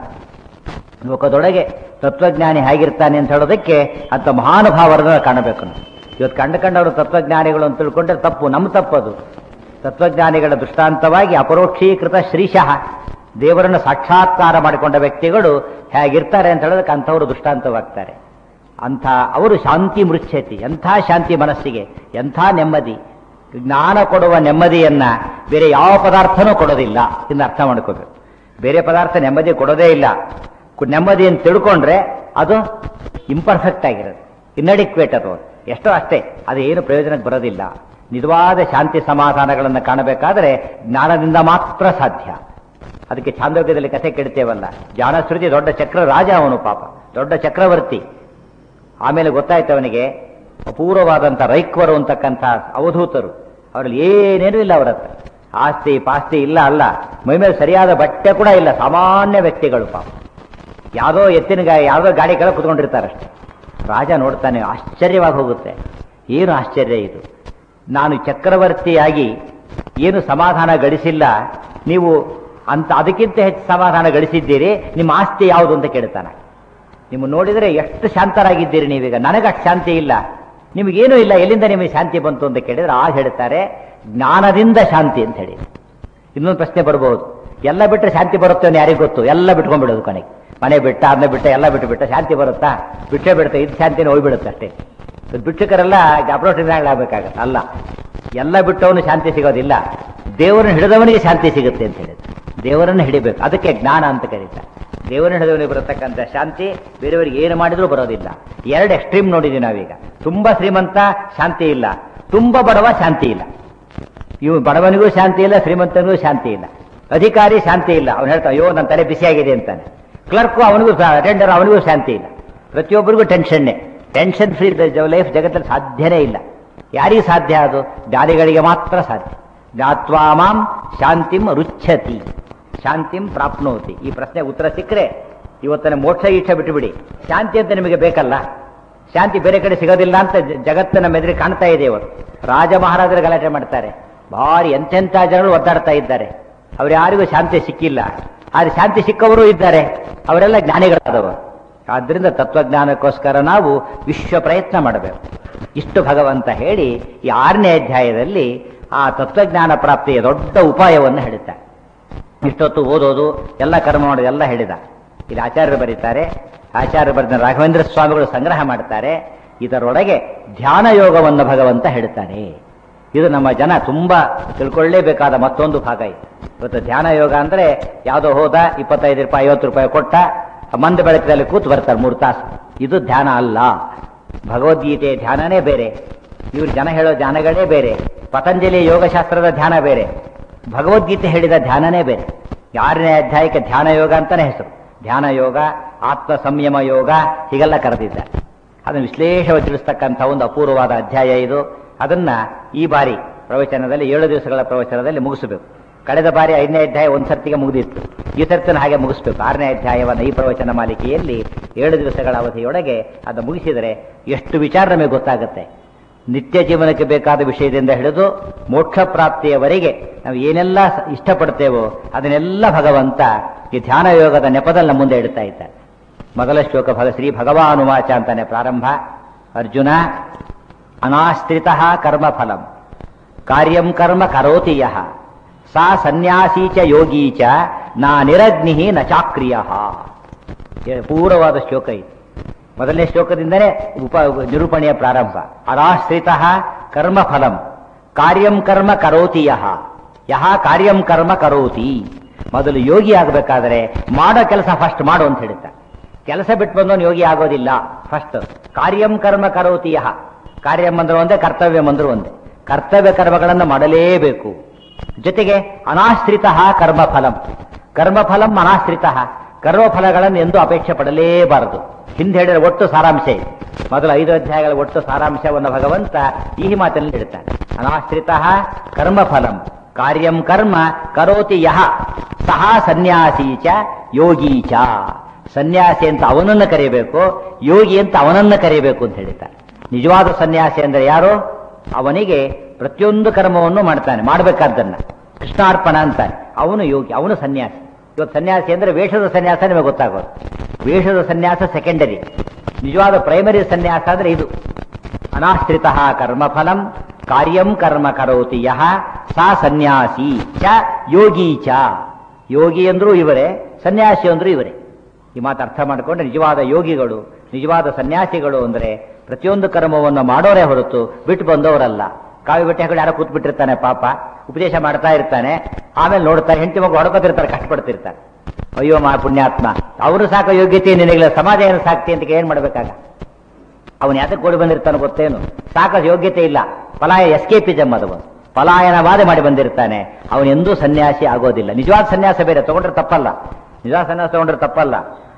ಲೋಕದೊಳಗೆ ತತ್ವಜ್ಞಾನಿ ಹೇಗಿರ್ತಾನೆ ಅಂತ ಹೇಳೋದಕ್ಕೆ ಅಂತ ಮಹಾನುಭಾವರನ್ನ ಕಾಣಬೇಕು ನಾವು ಇವತ್ತು ಕಂಡು ಕಂಡವರು ತತ್ವಜ್ಞಾನಿಗಳು ಅಂತ ತಿಳ್ಕೊಂಡ್ರೆ ತಪ್ಪು ನಮ್ಮ ತಪ್ಪದು ತತ್ವಜ್ಞಾನಿಗಳ ದೃಷ್ಟಾಂತವಾಗಿ ಅಪರೋಕ್ಷೀಕೃತ ಶ್ರೀಶಃ ದೇವರನ್ನು ಸಾಕ್ಷಾತ್ಕಾರ ಮಾಡಿಕೊಂಡ ವ್ಯಕ್ತಿಗಳು ಹೇಗಿರ್ತಾರೆ ಅಂತ ಹೇಳೋದಕ್ಕೆ ಅಂಥವರು ದೃಷ್ಟಾಂತವಾಗ್ತಾರೆ ಅಂಥ ಅವರು ಶಾಂತಿ ಮೃಚ್ಛತಿ ಎಂಥ ಶಾಂತಿ ಮನಸ್ಸಿಗೆ ಎಂಥ ನೆಮ್ಮದಿ ಜ್ಞಾನ ಕೊಡುವ ನೆಮ್ಮದಿಯನ್ನ ಬೇರೆ ಯಾವ ಪದಾರ್ಥನೂ ಕೊಡೋದಿಲ್ಲ ಎಂದು ಅರ್ಥ ಮಾಡ್ಕೋಬೇಕು ಬೇರೆ ಪದಾರ್ಥ ನೆಮ್ಮದಿ ಕೊಡೋದೇ ಇಲ್ಲ ಕು- ನೆಮ್ಮದಿ ಅಂತ ತಿಳ್ಕೊಂಡ್ರೆ ಅದು ಇಂಪರ್ಫೆಕ್ಟ್ ಆಗಿರೋದು ಇನ್ಅಡಿಕ್ವೇಟ್ ಅದು ಎಷ್ಟೋ ಅಷ್ಟೇ ಅದು ಏನು ಪ್ರಯೋಜನಕ್ಕೆ ಬರೋದಿಲ್ಲ ನಿಜವಾದ ಶಾಂತಿ ಸಮಾಧಾನಗಳನ್ನು ಕಾಣಬೇಕಾದರೆ ಜ್ಞಾನದಿಂದ ಮಾತ್ರ ಸಾಧ್ಯ ಅದಕ್ಕೆ ಚಾಂದೋಗ್ಯದಲ್ಲಿ ಕಥೆ ಕೆಡ್ತೇವಲ್ಲ ಜ್ಞಾನಶ್ರುತಿ ದೊಡ್ಡ ಚಕ್ರ ರಾಜ ಅವನು ಪಾಪ ದೊಡ್ಡ ಚಕ್ರವರ್ತಿ ಆಮೇಲೆ ಗೊತ್ತಾಯ್ತು ಅವನಿಗೆ ಅಪೂರ್ವವಾದಂಥ ರೈಕ್ವರು ಅಂತಕ್ಕಂಥ ಅವಧೂತರು ಅವರಲ್ಲಿ ಏನೇನೂ ಇಲ್ಲ ಅವರ ಹತ್ರ ಆಸ್ತಿ ಪಾಸ್ತಿ ಇಲ್ಲ ಅಲ್ಲ ಮೈ ಮೇಲೆ ಸರಿಯಾದ ಬಟ್ಟೆ ಕೂಡ ಇಲ್ಲ ಸಾಮಾನ್ಯ ವ್ಯಕ್ತಿಗಳು ಪಾಪ ಯಾವುದೋ ಎತ್ತಿನ ಗಾಡಿ ಯಾವುದೋ ಗಾಡಿ ಕೆಳಗೆ ಕುತ್ಕೊಂಡಿರ್ತಾರಷ್ಟೇ ರಾಜ ನೋಡ್ತಾನೆ ಆಶ್ಚರ್ಯವಾಗಿ ಹೋಗುತ್ತೆ ಏನು ಆಶ್ಚರ್ಯ ಇದು ನಾನು ಚಕ್ರವರ್ತಿಯಾಗಿ ಏನು ಸಮಾಧಾನ ಗಳಿಸಿಲ್ಲ ನೀವು ಅಂತ ಅದಕ್ಕಿಂತ ಹೆಚ್ಚು ಸಮಾಧಾನ ಗಳಿಸಿದ್ದೀರಿ ನಿಮ್ಮ ಆಸ್ತಿ ಯಾವುದು ಅಂತ ಕೇಳ್ತಾನೆ ನಿಮ್ಮ ನೋಡಿದರೆ ಎಷ್ಟು ಶಾಂತರಾಗಿದ್ದೀರಿ ನೀವೀಗ ನನಗೆ ಅಷ್ಟು ಶಾಂತಿ ಇಲ್ಲ ನಿಮಗೇನೂ ಇಲ್ಲ ಎಲ್ಲಿಂದ ನಿಮಗೆ ಶಾಂತಿ ಬಂತು ಅಂತ ಕೇಳಿದ್ರೆ ಆಗ ಹೇಳ್ತಾರೆ ಜ್ಞಾನದಿಂದ ಶಾಂತಿ ಅಂತ ಹೇಳಿ ಇನ್ನೊಂದು ಪ್ರಶ್ನೆ ಬರ್ಬೋದು ಎಲ್ಲ ಬಿಟ್ಟರೆ ಶಾಂತಿ ಬರುತ್ತೆ ಅಂತ ಯಾರಿಗೂ ಗೊತ್ತು ಎಲ್ಲ ಬಿಟ್ಕೊಂಡ್ಬಿಡೋದು ಕೊನೆಗೆ ಮನೆ ಬಿಟ್ಟ ಅದನ್ನ ಬಿಟ್ಟ ಎಲ್ಲ ಬಿಟ್ಟು ಬಿಟ್ಟ ಶಾಂತಿ ಬರುತ್ತಾ ಬಿಟ್ಟೇ ಬಿಡುತ್ತೆ ಇದು ಶಾಂತಿನೇ ಹೋಗ್ಬಿಡುತ್ತೆ ಅಷ್ಟೇ ಬಿಟ್ಟುಕರೆಲ್ಲ ಆಗ್ಬೇಕಾಗತ್ತೆ ಅಲ್ಲ ಎಲ್ಲ ಬಿಟ್ಟವನು ಶಾಂತಿ ಸಿಗೋದಿಲ್ಲ ದೇವರನ್ನು ಹಿಡಿದವನಿಗೆ ಶಾಂತಿ ಸಿಗುತ್ತೆ ಅಂತ ಹೇಳಿದ್ರು ದೇವರನ್ನು ಹಿಡಿಬೇಕು ಅದಕ್ಕೆ ಜ್ಞಾನ ಅಂತ ಕರೀತಾರೆ ದೇವರನ್ನು ಹಿಡಿದವನಿಗೆ ಬರತಕ್ಕಂಥ ಶಾಂತಿ ಬೇರೆಯವರಿಗೆ ಏನು ಮಾಡಿದ್ರೂ ಬರೋದಿಲ್ಲ ಎರಡು ಎಕ್ಸ್ಟ್ರೀಮ್ ನೋಡಿದ್ವಿ ನಾವೀಗ ತುಂಬಾ ಶ್ರೀಮಂತ ಶಾಂತಿ ಇಲ್ಲ ತುಂಬಾ ಬಡವ ಶಾಂತಿ ಇಲ್ಲ ಇವು ಬಡವನಿಗೂ ಶಾಂತಿ ಇಲ್ಲ ಶ್ರೀಮಂತನಿಗೂ ಶಾಂತಿ ಇಲ್ಲ ಅಧಿಕಾರಿ ಶಾಂತಿ ಇಲ್ಲ ಅವನು ಹೇಳ್ತಾ ಅಯ್ಯೋ ನನ್ನ ತಲೆ ಬಿಸಿಯಾಗಿದೆ ಅಂತಾನೆ ಕ್ಲರ್ಕು ಅವನಿಗೂ ಅಟೆಂಡರ್ ಅವನಿಗೂ ಶಾಂತಿ ಇಲ್ಲ ಪ್ರತಿಯೊಬ್ಬರಿಗೂ ಟೆನ್ಷನ್ನೇ ಟೆನ್ಷನ್ ಫ್ರೀ ಲೈಫ್ ಜಗತ್ತಲ್ಲಿ ಸಾಧ್ಯನೇ ಇಲ್ಲ ಯಾರಿಗೆ ಸಾಧ್ಯ ಅದು ಜ್ಞಾನಿಗಳಿಗೆ ಮಾತ್ರ ಸಾಧ್ಯ ಜ್ಞಾತ್ವಾ ಮಾಂ ಶಾಂತಿಂ ರುಚ್ಛತಿ ಶಾಂತಿಂ ಪ್ರಾಪ್ನೋತಿ ಈ ಪ್ರಶ್ನೆ ಉತ್ತರ ಸಿಕ್ಕರೆ ಇವತ್ತನ ಮೋಕ್ಷ ಈಕ್ಷ ಬಿಟ್ಟುಬಿಡಿ ಶಾಂತಿ ಅಂತ ನಿಮಗೆ ಬೇಕಲ್ಲ ಶಾಂತಿ ಬೇರೆ ಕಡೆ ಸಿಗೋದಿಲ್ಲ ಅಂತ ಜ- ಜಗತ್ತು ನಮ್ಮ ಎದುರಿಗೆ ಕಾಣ್ತಾ ಇದೆ ಇವತ್ತು ರಾಜ ಮಹಾರಾಜರು ಗಲಾಟೆ ಮಾಡ್ತಾರೆ ಭಾರಿ ಎಂತೆಂಥ ಜನರು ಒದ್ದಾಡ್ತಾ ಇದ್ದಾರೆ ಅವ್ರು ಯಾರಿಗೂ ಶಾಂತಿ ಸಿಕ್ಕಿಲ್ಲ ಆದ್ರೆ ಶಾಂತಿ ಸಿಕ್ಕವರು ಇದ್ದಾರೆ ಅವರೆಲ್ಲ ಜ್ಞಾನಿಗಳಾದವರು ಆದ್ರಿಂದ ತತ್ವಜ್ಞಾನಕ್ಕೋಸ್ಕರ ನಾವು ವಿಶ್ವ ಪ್ರಯತ್ನ ಮಾಡಬೇಕು ಇಷ್ಟು ಭಗವಂತ ಹೇಳಿ ಈ ಆರನೇ ಅಧ್ಯಾಯದಲ್ಲಿ ಆ ತತ್ವಜ್ಞಾನ ಪ್ರಾಪ್ತಿಯ ದೊಡ್ಡ ಉಪಾಯವನ್ನು ಹೇಳುತ್ತಾರೆ ಇಷ್ಟೊತ್ತು ಓದೋದು ಎಲ್ಲ ಕರ್ಮ ಮಾಡೋದು ಎಲ್ಲ ಹೇಳಿದ ಇಲ್ಲಿ ಆಚಾರ್ಯರು ಬರೀತಾರೆ ಆಚಾರ್ಯರು ಬರೆದ ರಾಘವೇಂದ್ರ ಸ್ವಾಮಿಗಳು ಸಂಗ್ರಹ ಮಾಡ್ತಾರೆ ಇದರೊಳಗೆ ಧ್ಯಾನ ಯೋಗವನ್ನು ಭಗವಂತ ಹೇಳ್ತಾನೆ ಇದು ನಮ್ಮ ಜನ ತುಂಬಾ ತಿಳ್ಕೊಳ್ಳೇಬೇಕಾದ ಮತ್ತೊಂದು ಭಾಗ ಇದು ಇವತ್ತು ಧ್ಯಾನ ಯೋಗ ಅಂದ್ರೆ ಯಾವುದೋ ಹೋದ ಇಪ್ಪತ್ತೈದು ರೂಪಾಯಿ ಐವತ್ತು ರೂಪಾಯಿ ಕೊಟ್ಟ ಮಂದ ಬೆಳಕದಲ್ಲಿ ಕೂತು ಬರ್ತಾರೆ ಮೂರು ತಾಸು ಇದು ಧ್ಯಾನ ಅಲ್ಲ ಭಗವದ್ಗೀತೆ ಧ್ಯಾನನೇ ಬೇರೆ ಇವ್ರು ಜನ ಹೇಳೋ ಧ್ಯಾನಗಳೇ ಬೇರೆ ಪತಂಜಲಿ ಯೋಗಶಾಸ್ತ್ರದ ಧ್ಯಾನ ಬೇರೆ ಭಗವದ್ಗೀತೆ ಹೇಳಿದ ಧ್ಯಾನನೇ ಬೇರೆ ಆರನೇ ಅಧ್ಯಾಯಕ್ಕೆ ಧ್ಯಾನ ಯೋಗ ಅಂತಾನೆ ಹೆಸರು ಧ್ಯಾನ ಯೋಗ ಆತ್ಮ ಸಂಯಮ ಯೋಗ ಹೀಗೆಲ್ಲ ಕರೆದಿದ್ದಾರೆ ಅದನ್ನು ವಿಶ್ಲೇಷವಾಗಿ ತಿಳಿಸ್ತಕ್ಕಂಥ ಒಂದು ಅಪೂರ್ವವಾದ ಅಧ್ಯಾಯ ಇದು ಅದನ್ನ ಈ ಬಾರಿ ಪ್ರವಚನದಲ್ಲಿ ಏಳು ದಿವಸಗಳ ಪ್ರವಚನದಲ್ಲಿ ಮುಗಿಸಬೇಕು ಕಳೆದ ಬಾರಿ ಐದನೇ ಅಧ್ಯಾಯ ಒಂದು ಸರ್ತಿಗೆ ಮುಗಿದಿತ್ತು ಈ ಸರ್ತಿನ ಹಾಗೆ ಮುಗಿಸ್ಬೇಕು ಆರನೇ ಅಧ್ಯಾಯವನ್ನು ಈ ಪ್ರವಚನ ಮಾಲಿಕೆಯಲ್ಲಿ ಏಳು ದಿವಸಗಳ ಅವಧಿಯೊಳಗೆ ಅದು ಮುಗಿಸಿದರೆ ಎಷ್ಟು ವಿಚಾರ ನಮಗೆ ಗೊತ್ತಾಗುತ್ತೆ ನಿತ್ಯ ಜೀವನಕ್ಕೆ ಬೇಕಾದ ವಿಷಯದಿಂದ ಹಿಡಿದು ಮೋಕ್ಷ ಪ್ರಾಪ್ತಿಯವರೆಗೆ ನಾವು ಏನೆಲ್ಲ ಸ- ಇಷ್ಟಪಡ್ತೇವೋ ಅದನ್ನೆಲ್ಲ ಭಗವಂತ ಈ ಧ್ಯಾನ ಯೋಗದ ನೆಪದಲ್ಲಿ ನಮ್ಮ ಮುಂದೆ ಇಡ್ತಾ ಇದ್ದಾರೆ ಮೊದಲ ಶ್ಲೋಕ ಭಗ ಶ್ರೀ ಭಗವಾನುವಾಚ ಅಂತಾನೆ ಪ್ರಾರಂಭ ಅರ್ಜುನ ಅನಾಶ್ರಿತ ಕರ್ಮಫಲಂ ಕಾರ್ಯಂ ಕರ್ಮ ಕರೋತಿ ಯಃ ಸಾ ಸನ್ಯಾಸಿ ಚ ಯೋಗೀ ಚ ನಾ ನಿರಗ್ನಿ ನ ಚಾಕ್ರಿಯ ಪೂರ್ವವಾದ ಶ್ಲೋಕ ಇದು ಮೊದಲನೇ ಶ್ಲೋಕದಿಂದಲೇ ಉಪ ನಿರೂಪಣೆಯ ಪ್ರಾರಂಭ ಅನಾಶ್ರಿತ ಕರ್ಮಫಲಂ ಕಾರ್ಯಂ ಕರ್ಮ ಕರೋತಿ ಯಹ ಯಹ ಕಾರ್ಯಂ ಕರ್ಮ ಕರೋತಿ ಮೊದಲು ಯೋಗಿ ಆಗಬೇಕಾದ್ರೆ ಮಾಡೋ ಕೆಲಸ ಫಸ್ಟ್ ಮಾಡು ಅಂತ ಹೇಳ್ತಾರೆ ಕೆಲಸ ಬಿಟ್ಟು ಬಂದವನು ಯೋಗಿ ಆಗೋದಿಲ್ಲ ಫಸ್ಟ್ ಕಾರ್ಯಂ ಕರ್ಮ ಕರೋತಿ ಯಹ ಕಾರ್ಯಂ ಅಂದ್ರೆ ಒಂದೇ ಕರ್ತವ್ಯ ಅಂದ್ರು ಒಂದೇ ಕರ್ತವ್ಯ ಕರ್ಮಗಳನ್ನು ಮಾಡಲೇಬೇಕು ಜೊತೆಗೆ ಅನಾಶ್ರಿತ ಕರ್ಮಫಲಂ ಕರ್ಮಫಲಂ ಅನಾಶ್ರಿತ ಕರ್ಮಫಲಗಳನ್ನು ಎಂದೂ ಅಪೇಕ್ಷೆ ಪಡಲೇಬಾರದು ಹಿಂದೆ ಹೇಳಿದ ಒಟ್ಟು ಸಾರಾಂಶ ಇದೆ ಮೊದಲ ಐದು ಅಧ್ಯಾಯಗಳ ಒಟ್ಟು ಸಾರಾಂಶವನ್ನು ಭಗವಂತ ಈ ಮಾತಿನಲ್ಲಿ ಹೇಳ್ತಾನೆ ಅನಾಶ್ರಿತ ಕರ್ಮಫಲಂ ಕಾರ್ಯಂ ಕರ್ಮ ಕರೋತಿ ಯಹ ಸಹ ಸನ್ಯಾಸಿ ಚ ಯೋಗಿ ಚ ಸನ್ಯಾಸಿ ಅಂತ ಅವನನ್ನು ಕರೆಯಬೇಕು ಯೋಗಿ ಅಂತ ಅವನನ್ನು ಕರೆಯಬೇಕು ಅಂತ ಹೇಳ್ತಾರೆ ನಿಜವಾದ ಸನ್ಯಾಸಿ ಅಂದ್ರೆ ಯಾರು ಅವನಿಗೆ ಪ್ರತಿಯೊಂದು ಕರ್ಮವನ್ನು ಮಾಡ್ತಾನೆ ಮಾಡಬೇಕಾದ್ದನ್ನ ಕೃಷ್ಣಾರ್ಪಣ ಅಂತಾನೆ ಅವನು ಯೋಗಿ ಅವನು ಸನ್ಯಾಸಿ ಇವತ್ತು ಸನ್ಯಾಸಿ ಅಂದ್ರೆ ವೇಷದ ಸನ್ಯಾಸ ನಿಮಗೆ ಗೊತ್ತಾಗೋದು ವೇಷದ ಸನ್ಯಾಸ ಸೆಕೆಂಡರಿ ನಿಜವಾದ ಪ್ರೈಮರಿ ಸನ್ಯಾಸ ಅಂದ್ರೆ ಇದು ಅನಾಶ್ರಿತ ಕರ್ಮಫಲಂ ಕಾರ್ಯಂ ಕರ್ಮ ಕರೋತಿ ಯಹ ಸಾ ಸನ್ಯಾಸಿ ಚ ಯೋಗಿ ಚ ಯೋಗಿ ಅಂದ್ರೂ ಇವರೇ ಸನ್ಯಾಸಿ ಅಂದ್ರೂ ಇವರೇ ಈ ಮಾತು ಅರ್ಥ ಮಾಡಿಕೊಂಡ್ರೆ ನಿಜವಾದ ಯೋಗಿಗಳು ನಿಜವಾದ ಸನ್ಯಾಸಿಗಳು ಅಂದ್ರೆ ಪ್ರತಿಯೊಂದು ಕರ್ಮವನ್ನು ಮಾಡೋರೇ ಹೊರತು ಬಿಟ್ಟು ಬಂದವರಲ್ಲ ಕಾವಿ ಬಟ್ಟೆ ಹಾಕೊಂಡು ಯಾರೋ ಕೂತ್ಬಿಟ್ಟಿರ್ತಾನೆ ಪಾಪ ಉಪದೇಶ ಮಾಡ್ತಾ ಇರ್ತಾನೆ ಆಮೇಲೆ ನೋಡ್ತಾ ಹೆಂಡತಿ ಮಗು ಹೊಡ್ಕೋತಿರ್ತಾರೆ ಕಷ್ಟಪಡ್ತಿರ್ತಾರೆ ಅಯ್ಯೋ ಮಾ ಪುಣ್ಯಾತ್ಮ ಅವರು ಸಾಕೋ ಯೋಗ್ಯತೆ ನಿನಗಿಲ್ಲ ಸಮಾಜ ಏನು ಸಾಕ್ತಿ ಅಂತ ಏನ್ ಮಾಡ್ಬೇಕಾಗ ಅವನು ಯಾತಕ್ಕೆ ಓಡಿ ಬಂದಿರ್ತಾನೆ ಗೊತ್ತೇನು ಸಾಕ ಯೋಗ್ಯತೆ ಇಲ್ಲ ಪಲಾಯ ಎಸ್ಕೇಪಿಸಮ್ ಅದು ಒಂದು. ಪಲಾಯನವಾದ ಮಾಡಿ ಬಂದಿರ್ತಾನೆ ಅವನು ಎಂದೂ ಸನ್ಯಾಸಿ ಆಗೋದಿಲ್ಲ ನಿಜವಾದ ಸನ್ಯಾಸ ಬೇರೆ ತಗೊಂಡ್ರೆ ತಪ್ಪಲ್ಲ ನಿಜವಾದ ಸನ್ಯಾಸ ತಗೊಂಡ್ರೆ ತಪ್ಪಲ್ಲ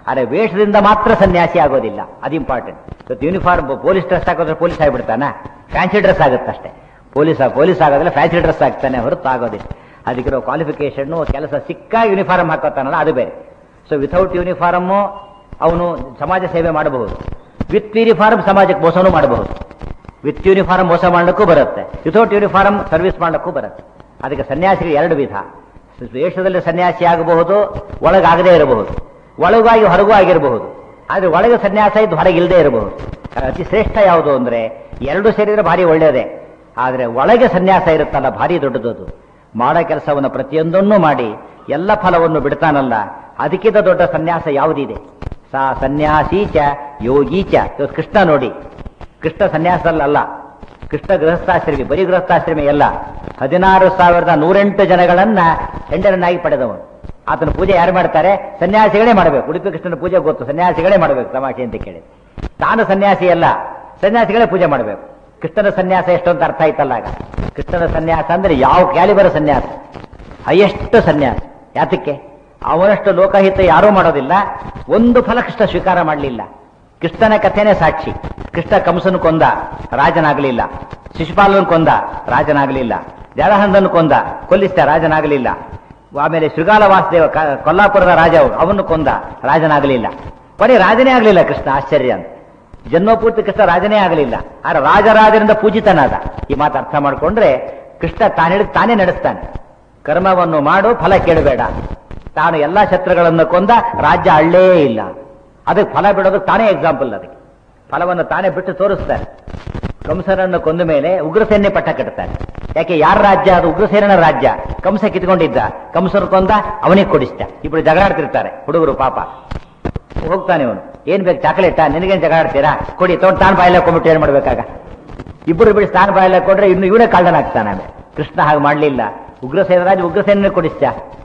ಆದರೆ ವೇಷದಿಂದ ಮಾತ್ರ ಸನ್ಯಾಸಿ ಆಗೋದಿಲ್ಲ ಅದು ಇಂಪಾರ್ಟೆಂಟ್ ಇವತ್ತು ಯೂನಿಫಾರ್ಮ್ ಪೊಲೀಸ್ ಡ್ರೆಸ್ ಹಾಕೋದ್ರೆ ಪೊಲೀಸ್ ಆಗಿಬಿಡ್ತಾನ ಫ್ಯಾನ್ಸಿ ಡ್ರೆಸ್ ಆಗುತ್ತಷ್ಟೇ ಪೊಲೀಸ್ ಪೊಲೀಸ್ ಆಗೋದಿಲ್ಲ ಫ್ಯಾನ್ಸಿ ಡ್ರೆಸ್ ಆಗ್ತಾನೆ ಹೊರತು ಆಗೋದಿಲ್ಲ ಅದಕ್ಕಿರೋ ಕ್ವಾಲಿಫಿಕೇಶನ್ನು ಕೆಲಸ ಸಿಕ್ಕ ಯೂನಿಫಾರ್ಮ್ ಹಾಕೋತಾನಲ್ಲ ಅದು ಬೇರೆ ಸೊ ವಿಥೌಟ್ ಯೂನಿಫಾರ್ಮು ಅವನು ಸಮಾಜ ಸೇವೆ ಮಾಡಬಹುದು ವಿತ್ ಯೂನಿಫಾರ್ಮ್ ಸಮಾಜಕ್ಕೆ ಮೋಸನೂ ಮಾಡಬಹುದು ವಿತ್ ಯೂನಿಫಾರ್ಮ್ ಮೋಸ ಮಾಡಲಿಕ್ಕೂ ಬರುತ್ತೆ ವಿಥೌಟ್ ಯೂನಿಫಾರ್ಮ್ ಸರ್ವಿಸ್ ಮಾಡಲಿಕ್ಕೂ ಬರುತ್ತೆ ಅದಕ್ಕೆ ಸನ್ಯಾಸಿಗೆ ಎರಡು ವಿಧ ದೇಶದಲ್ಲಿ ಸನ್ಯಾಸಿ ಆಗಬಹುದು ಒಳಗಾಗದೇ ಇರಬಹುದು ಒಳಗಾಗಿ ಹೊರಗೂ ಆಗಿರಬಹುದು ಆದರೆ ಒಳಗೆ ಸನ್ಯಾಸ ಇದ್ದು ಹೊರಗೆ ಇಲ್ಲದೆ ಇರಬಹುದು ಅತಿ ಶ್ರೇಷ್ಠ ಯಾವುದು ಅಂದ್ರೆ ಎರಡು ಸೇರಿದ್ರೆ ಭಾರಿ ಒಳ್ಳೆಯದೇ ಆದರೆ ಒಳಗೆ ಸನ್ಯಾಸ ಇರುತ್ತಲ್ಲ ಭಾರಿ ದೊಡ್ಡದದು ಮಾಡೋ ಕೆಲಸವನ್ನು ಪ್ರತಿಯೊಂದನ್ನು ಮಾಡಿ ಎಲ್ಲ ಫಲವನ್ನು ಬಿಡ್ತಾನಲ್ಲ ಅದಕ್ಕಿಂತ ದೊಡ್ಡ ಸನ್ಯಾಸ ಯಾವುದಿದೆ ಸಾ ಸನ್ಯಾಸೀಚ ಯೋಗೀಚ ಇವತ್ತು ಕೃಷ್ಣ ನೋಡಿ ಕೃಷ್ಣ ಸನ್ಯಾಸದಲ್ಲ ಕೃಷ್ಣ ಗೃಹಸ್ಥಾಶ್ರಮಿ ಬರೀ ಗೃಹಸ್ಥಾಶ್ರಮಿ ಅಲ್ಲ ಹದಿನಾರು ಸಾವಿರದ ನೂರೆಂಟು ಜನಗಳನ್ನ ಹೆಂಡರನ್ನಾಗಿ ಪಡೆದವನು ಆತನ ಪೂಜೆ ಯಾರು ಮಾಡ್ತಾರೆ ಸನ್ಯಾಸಿಗಳೇ ಮಾಡಬೇಕು ಉಡುಪಿ ಕೃಷ್ಣನ ಪೂಜೆ ಗೊತ್ತು ಸನ್ಯಾಸಿಗಳೇ ಮಾಡಬೇಕು ತಮಾಷೆ ಅಂತ ಕೇಳಿ ತಾನು ಸನ್ಯಾಸಿ ಅಲ್ಲ ಸನ್ಯಾಸಿಗಳೇ ಪೂಜೆ ಮಾಡಬೇಕು ಕೃಷ್ಣನ ಸನ್ಯಾಸ ಎಷ್ಟು ಅಂತ ಅರ್ಥ ಆಯ್ತಲ್ಲ ಆಗ ಕೃಷ್ಣನ ಸನ್ಯಾಸ ಅಂದ್ರೆ ಯಾವ ಕ್ಯಾಲಿಬರ ಸನ್ಯಾಸ ಹೈಯೆಸ್ಟ್ ಸನ್ಯಾಸ ಯಾತಕ್ಕೆ ಅವನಷ್ಟು ಲೋಕಹಿತ ಯಾರೂ ಮಾಡೋದಿಲ್ಲ ಒಂದು ಫಲ ಕೃಷ್ಣ ಸ್ವೀಕಾರ ಮಾಡಲಿಲ್ಲ ಕೃಷ್ಣನ ಕಥೆನೇ ಸಾಕ್ಷಿ ಕೃಷ್ಣ ಕಂಸನು ಕೊಂದ ರಾಜನಾಗಲಿಲ್ಲ ಶಿಶುಪಾಲನ್ ಕೊಂದ ರಾಜನಾಗಲಿಲ್ಲ ಜಲಹಂದನು ಕೊಂದ ಕೊಲ್ಲಿಸಿದ ರಾಜನಾಗಲಿಲ್ಲ ಆಮೇಲೆ ಶೃಗಾಲ ವಾಸುದೇವ ಕ- ಕೊಲ್ಲಾಪುರದ ರಾಜ ಅವನು ಕೊಂದ ರಾಜನಾಗಲಿಲ್ಲ ಕೊನೆ ರಾಜನೇ ಆಗಲಿಲ್ಲ ಕೃಷ್ಣ ಆಶ್ಚರ್ಯ ಅಂತ ಜನ್ಮಪೂರ್ತಿ ಕೃಷ್ಣ ರಾಜನೇ ಆಗಲಿಲ್ಲ ಆದ್ರೆ ರಾಜರಾಜರಿಂದ ಪೂಜಿತನಾದ ಈ ಮಾತು ಅರ್ಥ ಮಾಡಿಕೊಂಡ್ರೆ ಕೃಷ್ಣ ತಾನು ಹಿಡಿದು ತಾನೇ ನಡೆಸ್ತಾನೆ ಕರ್ಮವನ್ನು ಮಾಡು ಫಲ ಕೇಳಬೇಡ ತಾನು ಎಲ್ಲಾ ಶತ್ರುಗಳನ್ನು ಕೊಂದ ರಾಜ್ಯ ಅಳ್ಳೇ ಇಲ್ಲ ಅದಕ್ಕೆ ಫಲ ಬಿಡೋದಕ್ಕೆ ತಾನೇ ಎಕ್ಸಾಂಪಲ್ ಅದಕ್ಕೆ ಫಲವನ್ನು ತಾನೇ ಬಿಟ್ಟು ತೋರಿಸ್ತಾನೆ ಕಂಸನನ್ನು ಕೊಂದ ಮೇಲೆ ಉಗ್ರಸೇನೆ ಪಟ್ಟ ಕಟ್ತಾನೆ ಯಾಕೆ ಯಾರ ರಾಜ್ಯ ಅದು ಉಗ್ರಸೇನನ ರಾಜ್ಯ ಕಂಸ ಕಿತ್ಕೊಂಡಿದ್ದ ಕಂಸರು ಕೊಂದ ಅವನಿಗೆ ಕೊಡಿಸ್ತ ಇಬ್ರು ಜಗಳಾಡ್ತಿರ್ತಾರೆ ಹುಡುಗರು ಪಾಪ ಹೋಗ್ತಾನೆ ಅವನು ಏನ್ ಬೇಕು ಚಾಕ್ಲೇಟಾ ನಿನಗೇನ್ ಜಗಳಾಡ್ತೀರಾ ಕೊಡಿ ತಗೊಂಡು ತಾನು ಬಾಯಿಲ್ಲ ಕೊಂಬಿಟ್ಟು ಏನ್ ಮಾಡ್ಬೇಕಾಗ ಇಬ್ಬರು ಬಿಡಿಸಿ ತಾನು ಬಾಯಿಲ್ಲ ಕೊಟ್ರೆ ಇನ್ನು ಇವನೇ ಕಳ್ಳನಾಗ್ತಾನೆ ಆಮೇಲೆ ಕೃಷ್ಣ ಹಾಗೆ ಮಾಡಲಿಲ್ಲ ಉಗ್ರಸೇನ ರಾಜ ಉಗ್ರಸೇನ ಕೊಡಿಸ್ತ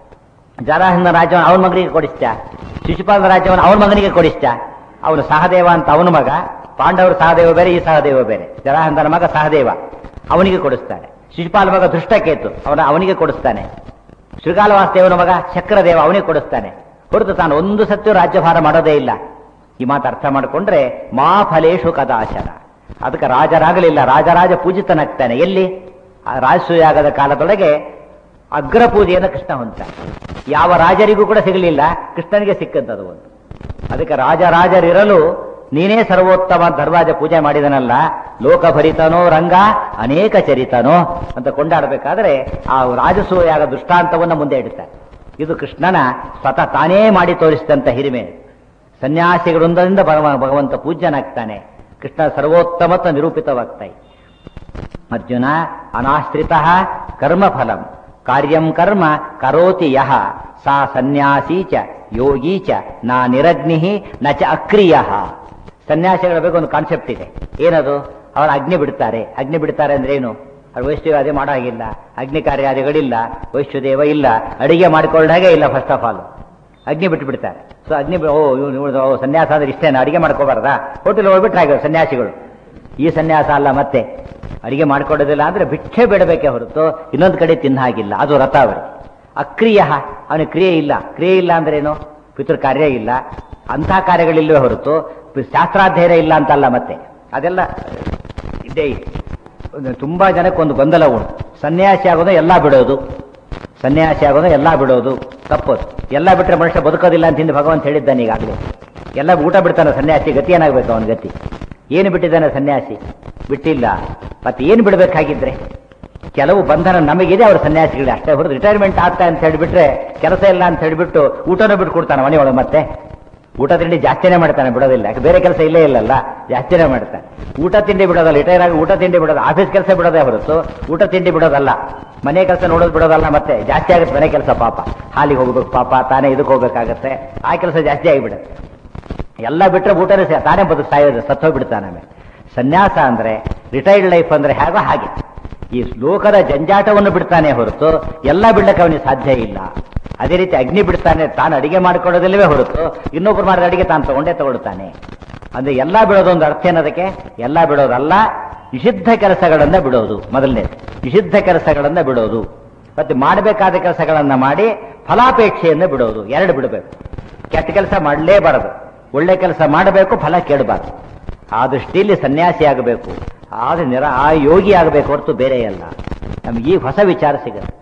ಜರಾಹಂದ ರಾಜ್ಯವನ್ನು ಅವನ ಮಗನಿಗೆ ಕೊಡಿಸ್ತ ಶಿಶುಪಾಲನ ರಾಜ್ಯವನ್ನು ಅವನ ಮಗನಿಗೆ ಕೊಡಿಸ್ತ ಅವನು ಸಹದೇವ ಅಂತ ಅವನ ಮಗ ಪಾಂಡವರು ಸಹದೇವ ಬೇರೆ ಈ ಸಹದೇವ ಬೇರೆ ಜರಾಹಂದನ ಮಗ ಸಹದೇವ ಅವನಿಗೆ ಕೊಡಿಸ್ತಾನೆ ಶಿಶುಪಾಲ ಮಗ ದುಷ್ಟಕೇತು ಅವನ ಅವನಿಗೆ ಕೊಡಿಸ್ತಾನೆ ಶೃಗಾಲವಾಸದೇವನ ಮಗ ಚಕ್ರದೇವ ಅವನಿಗೆ ಕೊಡಿಸ್ತಾನೆ ಹೊರತು ತಾನು ಒಂದು ಸತ್ಯ ರಾಜ್ಯಭಾರ ಮಾಡೋದೇ ಇಲ್ಲ ಈ ಮಾತು ಅರ್ಥ ಮಾಡಿಕೊಂಡ್ರೆ ಮಾ ಫಲೇಶು ಕದಾಚರ ಅದಕ್ಕೆ ರಾಜರಾಗಲಿಲ್ಲ ರಾಜರಾಜ ಪೂಜಿತನಾಗ್ತಾನೆ ಎಲ್ಲಿ ಆ ರಾಜಸೂಯಾಗದ ಕಾಲದೊಳಗೆ ಅಗ್ರ ಪೂಜೆಯನ್ನು ಕೃಷ್ಣ ಹೊಂದ ಯಾವ ರಾಜರಿಗೂ ಕೂಡ ಸಿಗಲಿಲ್ಲ ಕೃಷ್ಣನಿಗೆ ಸಿಕ್ಕಂತದು ಒಂದು ಅದಕ್ಕೆ ರಾಜರಾಜರಿರಲು ನೀನೇ ಸರ್ವೋತ್ತಮ ಧರ್ವಾಜ ಪೂಜೆ ಮಾಡಿದನಲ್ಲ ಲೋಕಭರಿತನೋ ರಂಗ ಅನೇಕ ಚರಿತನೋ ಅಂತ ಕೊಂಡಾಡಬೇಕಾದ್ರೆ ಆ ರಾಜಸೂಯಾಗ ದೃಷ್ಟಾಂತವನ್ನು ಮುಂದೆ ಇಡುತ್ತಾರೆ ಇದು ಕೃಷ್ಣನ ಸ್ವತಃ ತಾನೇ ಮಾಡಿ ತೋರಿಸಿದಂತ ಹಿರಿಮೆ ಸನ್ಯಾಸಿಗಳಿಂದ ಭಗವ- ಭಗವಂತ ಪೂಜ್ಯನಾಗ್ತಾನೆ ಕೃಷ್ಣ ಸರ್ವೋತ್ತಮತ್ವ ನಿರೂಪಿತವಾಗ್ತಾಯಿ ಅರ್ಜುನ ಅನಾಶ್ರಿತ ಕರ್ಮಫಲಂ ಕಾರ್ಯಂ ಕರ್ಮ ಕರೋತಿ ಯಹ ಸಾ ಸನ್ಯಾಸಿ ಚ ಯೋಗಿ ಚ ನಾ ನಿರಗ್ನಿ ನ ಚ ಅಕ್ರಿಯ ಸನ್ಯಾಸಿಗಳ ಬಗ್ಗೆ ಒಂದು ಕಾನ್ಸೆಪ್ಟ್ ಇದೆ ಏನದು ಅವರು ಅಗ್ನಿ ಬಿಡ್ತಾರೆ ಅಗ್ನಿ ಬಿಡ್ತಾರೆ ಅಂದ್ರೆ ಏನು ಅವ್ರು ವೈಷ್ಣವಾದಿ ಮಾಡೋ ಹಾಗಿಲ್ಲ ಅಗ್ನಿ ಕಾರ್ಯಾದಿಗಳಿಲ್ಲ ವೈಷ್ಣುದೇವ ಇಲ್ಲ ಅಡಿಗೆ ಮಾಡಿಕೊಳ್ಳಾಗೆ ಇಲ್ಲ ಫಸ್ಟ್ ಆಫ್ ಆಲ್ ಅಗ್ನಿ ಬಿಟ್ಟು ಬಿಡ್ತಾರೆ ಸೊ ಅಗ್ನಿ ಬಿ- ಓ ಇವ್ನು ಇವ್ನು ಓ ಸನ್ಯಾಸ ಅಂದ್ರೆ ಇಷ್ಟೇನ ಅಡಿಗೆ ಮಾಡ್ಕೋಬಾರ್ದಾ ಹೋಟೆಲ್ ಹೋಗ್ಬಿಟ್ರೆ ಹಾಗೆ ಸನ್ಯಾಸಿಗಳು ಈ ಸನ್ಯಾಸ ಅಲ್ಲ ಮತ್ತೆ ಅಡಿಗೆ ಮಾಡ್ಕೊಡೋದಿಲ್ಲ ಅಂದ್ರೆ ಭಿಕ್ಷೆ ಬಿಡಬೇಕೆ ಹೊರತು ಇನ್ನೊಂದು ಕಡೆ ತಿನ್ನ ಹಾಗಿಲ್ಲ ಅದು ರಥ ಅವರಿಗೆ ಅಕ್ರಿಯ ಅವನಿಗೆ ಕ್ರಿಯೆ ಇಲ್ಲ ಕ್ರಿಯೆ ಇಲ್ಲ ಅಂದ್ರೆ ಏನು ಪಿತೃ ಕಾರ್ಯ ಇಲ್ಲ ಅಂಥ ಕಾರ್ಯಗಳಿಲ್ಲವೇ ಹೊರತು ಶಾಸ್ತ್ರಾಧ್ಯಯನ ಇಲ್ಲ ಅಂತಲ್ಲ ಮತ್ತೆ ಅದೆಲ್ಲ ಇದ್ದೇ ಇದೆ ಒಂದು ತುಂಬಾ ಜನಕ್ಕೆ ಒಂದು ಗೊಂದಲ ಉಂಟು ಸನ್ಯಾಸಿ ಆಗೋದು ಎಲ್ಲ ಬಿಡೋದು ಸನ್ಯಾಸಿ ಆಗೋದು ಎಲ್ಲ ಬಿಡೋದು ತಪ್ಪೋದು ಎಲ್ಲ ಬಿಟ್ಟರೆ ಮನುಷ್ಯ ಬದುಕೋದಿಲ್ಲ ಅಂತ ಹಿಂದೆ ಭಗವಂತ ಹೇಳಿದ್ದಾನೆ ಈಗಾಗಲೇ ಎಲ್ಲ ಊಟ ಬಿಡ್ತಾನೆ ಸನ್ಯಾಸಿ ಗತಿ ಏನಾಗಬೇಕು ಅವನ ಗತಿ ಏನು ಬಿಟ್ಟಿದ್ದಾನೆ ಸನ್ಯಾಸಿ ಬಿಟ್ಟಿಲ್ಲ ಮತ್ತೆ ಏನು ಬಿಡಬೇಕಾಗಿದ್ರೆ ಕೆಲವು ಬಂಧನ ನಮಗಿದೆ ಅವ್ರ ಸನ್ಯಾಸಿಗಳೇ ಅಷ್ಟೇ ಹೊರತು ರಿಟೈರ್ಮೆಂಟ್ ಆಗ್ತಾ ಅಂತ ಹೇಳಿಬಿಟ್ರೆ ಕೆಲಸ ಇಲ್ಲ ಅಂತ ಹೇಳಿಬಿಟ್ಟು ಊಟನೂ ಬಿಟ್ಟು ಕೊಡ್ತಾನೆ ಮನೆಯೊಳಗೆ ಮತ್ತೆ ಊಟ ತಿಂಡಿ ಜಾಸ್ತಿನೇ ಮಾಡ್ತಾನೆ ಬಿಡೋದಿಲ್ಲ ಯಾಕೆ ಬೇರೆ ಕೆಲಸ ಇಲ್ಲೇ ಇಲ್ಲಲ್ಲ ಜಾಸ್ತಿನೇ ಮಾಡ್ತಾನೆ ಊಟ ತಿಂಡಿ ಬಿಡೋದಲ್ಲ ರಿಟೈರ್ ಆಗಿ ಊಟ ತಿಂಡಿ ಬಿಡೋದು ಆಫೀಸ್ ಕೆಲಸ ಬಿಡೋದೇ ಹೊರತು ಊಟ ತಿಂಡಿ ಬಿಡೋದಲ್ಲ ಮನೆ ಕೆಲಸ ನೋಡೋದು ಬಿಡೋದಲ್ಲ ಮತ್ತೆ ಜಾಸ್ತಿ ಆಗುತ್ತೆ ಮನೆ ಕೆಲಸ ಪಾಪ ಹಾಲಿಗೆ ಹೋಗ್ಬೇಕು ಪಾಪ ತಾನೇ ಇದಕ್ಕೆ ಹೋಗ್ಬೇಕಾಗತ್ತೆ ಆ ಕೆಲಸ ಜಾಸ್ತಿ ಆಗಿಬಿಡುತ್ತೆ ಎಲ್ಲ ಬಿಟ್ಟರೆ ಊಟನೇ ಸೇ- ತಾನೇ ಬದುಕು ಸಾಯೋದು ಸತ್ತೋಗ್ಬಿಡ್ತಾನೆ ಆಮೇಲೆ ಸನ್ಯಾಸ ಅಂದ್ರೆ ರಿಟೈರ್ಡ್ ಲೈಫ್ ಅಂದ್ರೆ ಹೇಗೋ ಹಾಗೆ ಈ ಲೋಕದ ಜಂಜಾಟವನ್ನು ಬಿಡ್ತಾನೆ ಹೊರತು ಎಲ್ಲ ಬಿಡ್ಲಿಕ್ಕೆ ಅವನಿಗೆ ಸಾಧ್ಯ ಇಲ್ಲ ಅದೇ ರೀತಿ ಅಗ್ನಿ ಬಿಡ್ತಾನೆ ತಾನು ಅಡಿಗೆ ಮಾಡ್ಕೊಳ್ಳೋದಿಲ್ಲವೇ ಹೊರತು ಇನ್ನೊಬ್ರು ಮಾಡಿದ ಅಡಿಗೆ ತಾನು ತಗೊಂಡೇ ತಗೊಳ್ತಾನೆ ಅಂದ್ರೆ ಎಲ್ಲ ಬಿಡೋದು ಒಂದು ಅರ್ಥ ಏನದಕ್ಕೆ ಎಲ್ಲ ಬಿಡೋದಲ್ಲ ನಿಷಿದ್ಧ ಕೆಲಸಗಳನ್ನ ಬಿಡೋದು ಮೊದಲನೇ ನಿಷಿದ್ಧ ಕೆಲಸಗಳನ್ನ ಬಿಡೋದು ಮತ್ತೆ ಮಾಡಬೇಕಾದ ಕೆಲಸಗಳನ್ನ ಮಾಡಿ ಫಲಾಪೇಕ್ಷೆಯನ್ನು ಬಿಡೋದು ಎರಡು ಬಿಡಬೇಕು ಕೆಟ್ಟ ಕೆಲಸ ಮಾಡಲೇಬಾರದು ಒಳ್ಳೆ ಕೆಲಸ ಮಾಡಬೇಕು ಫಲ ಕೇಳಬಾರದು ಆ ದೃಷ್ಟಿಯಲ್ಲಿ ಸನ್ಯಾಸಿ ಆಗಬೇಕು ಆದ ನಿರ ಆ ಯೋಗಿ ಆಗಬೇಕು ಹೊರತು ಬೇರೆ ಅಲ್ಲ ನಮ್ಗೆ ಈಗ ಹೊಸ ವಿಚಾರ ಸಿಗುತ್ತೆ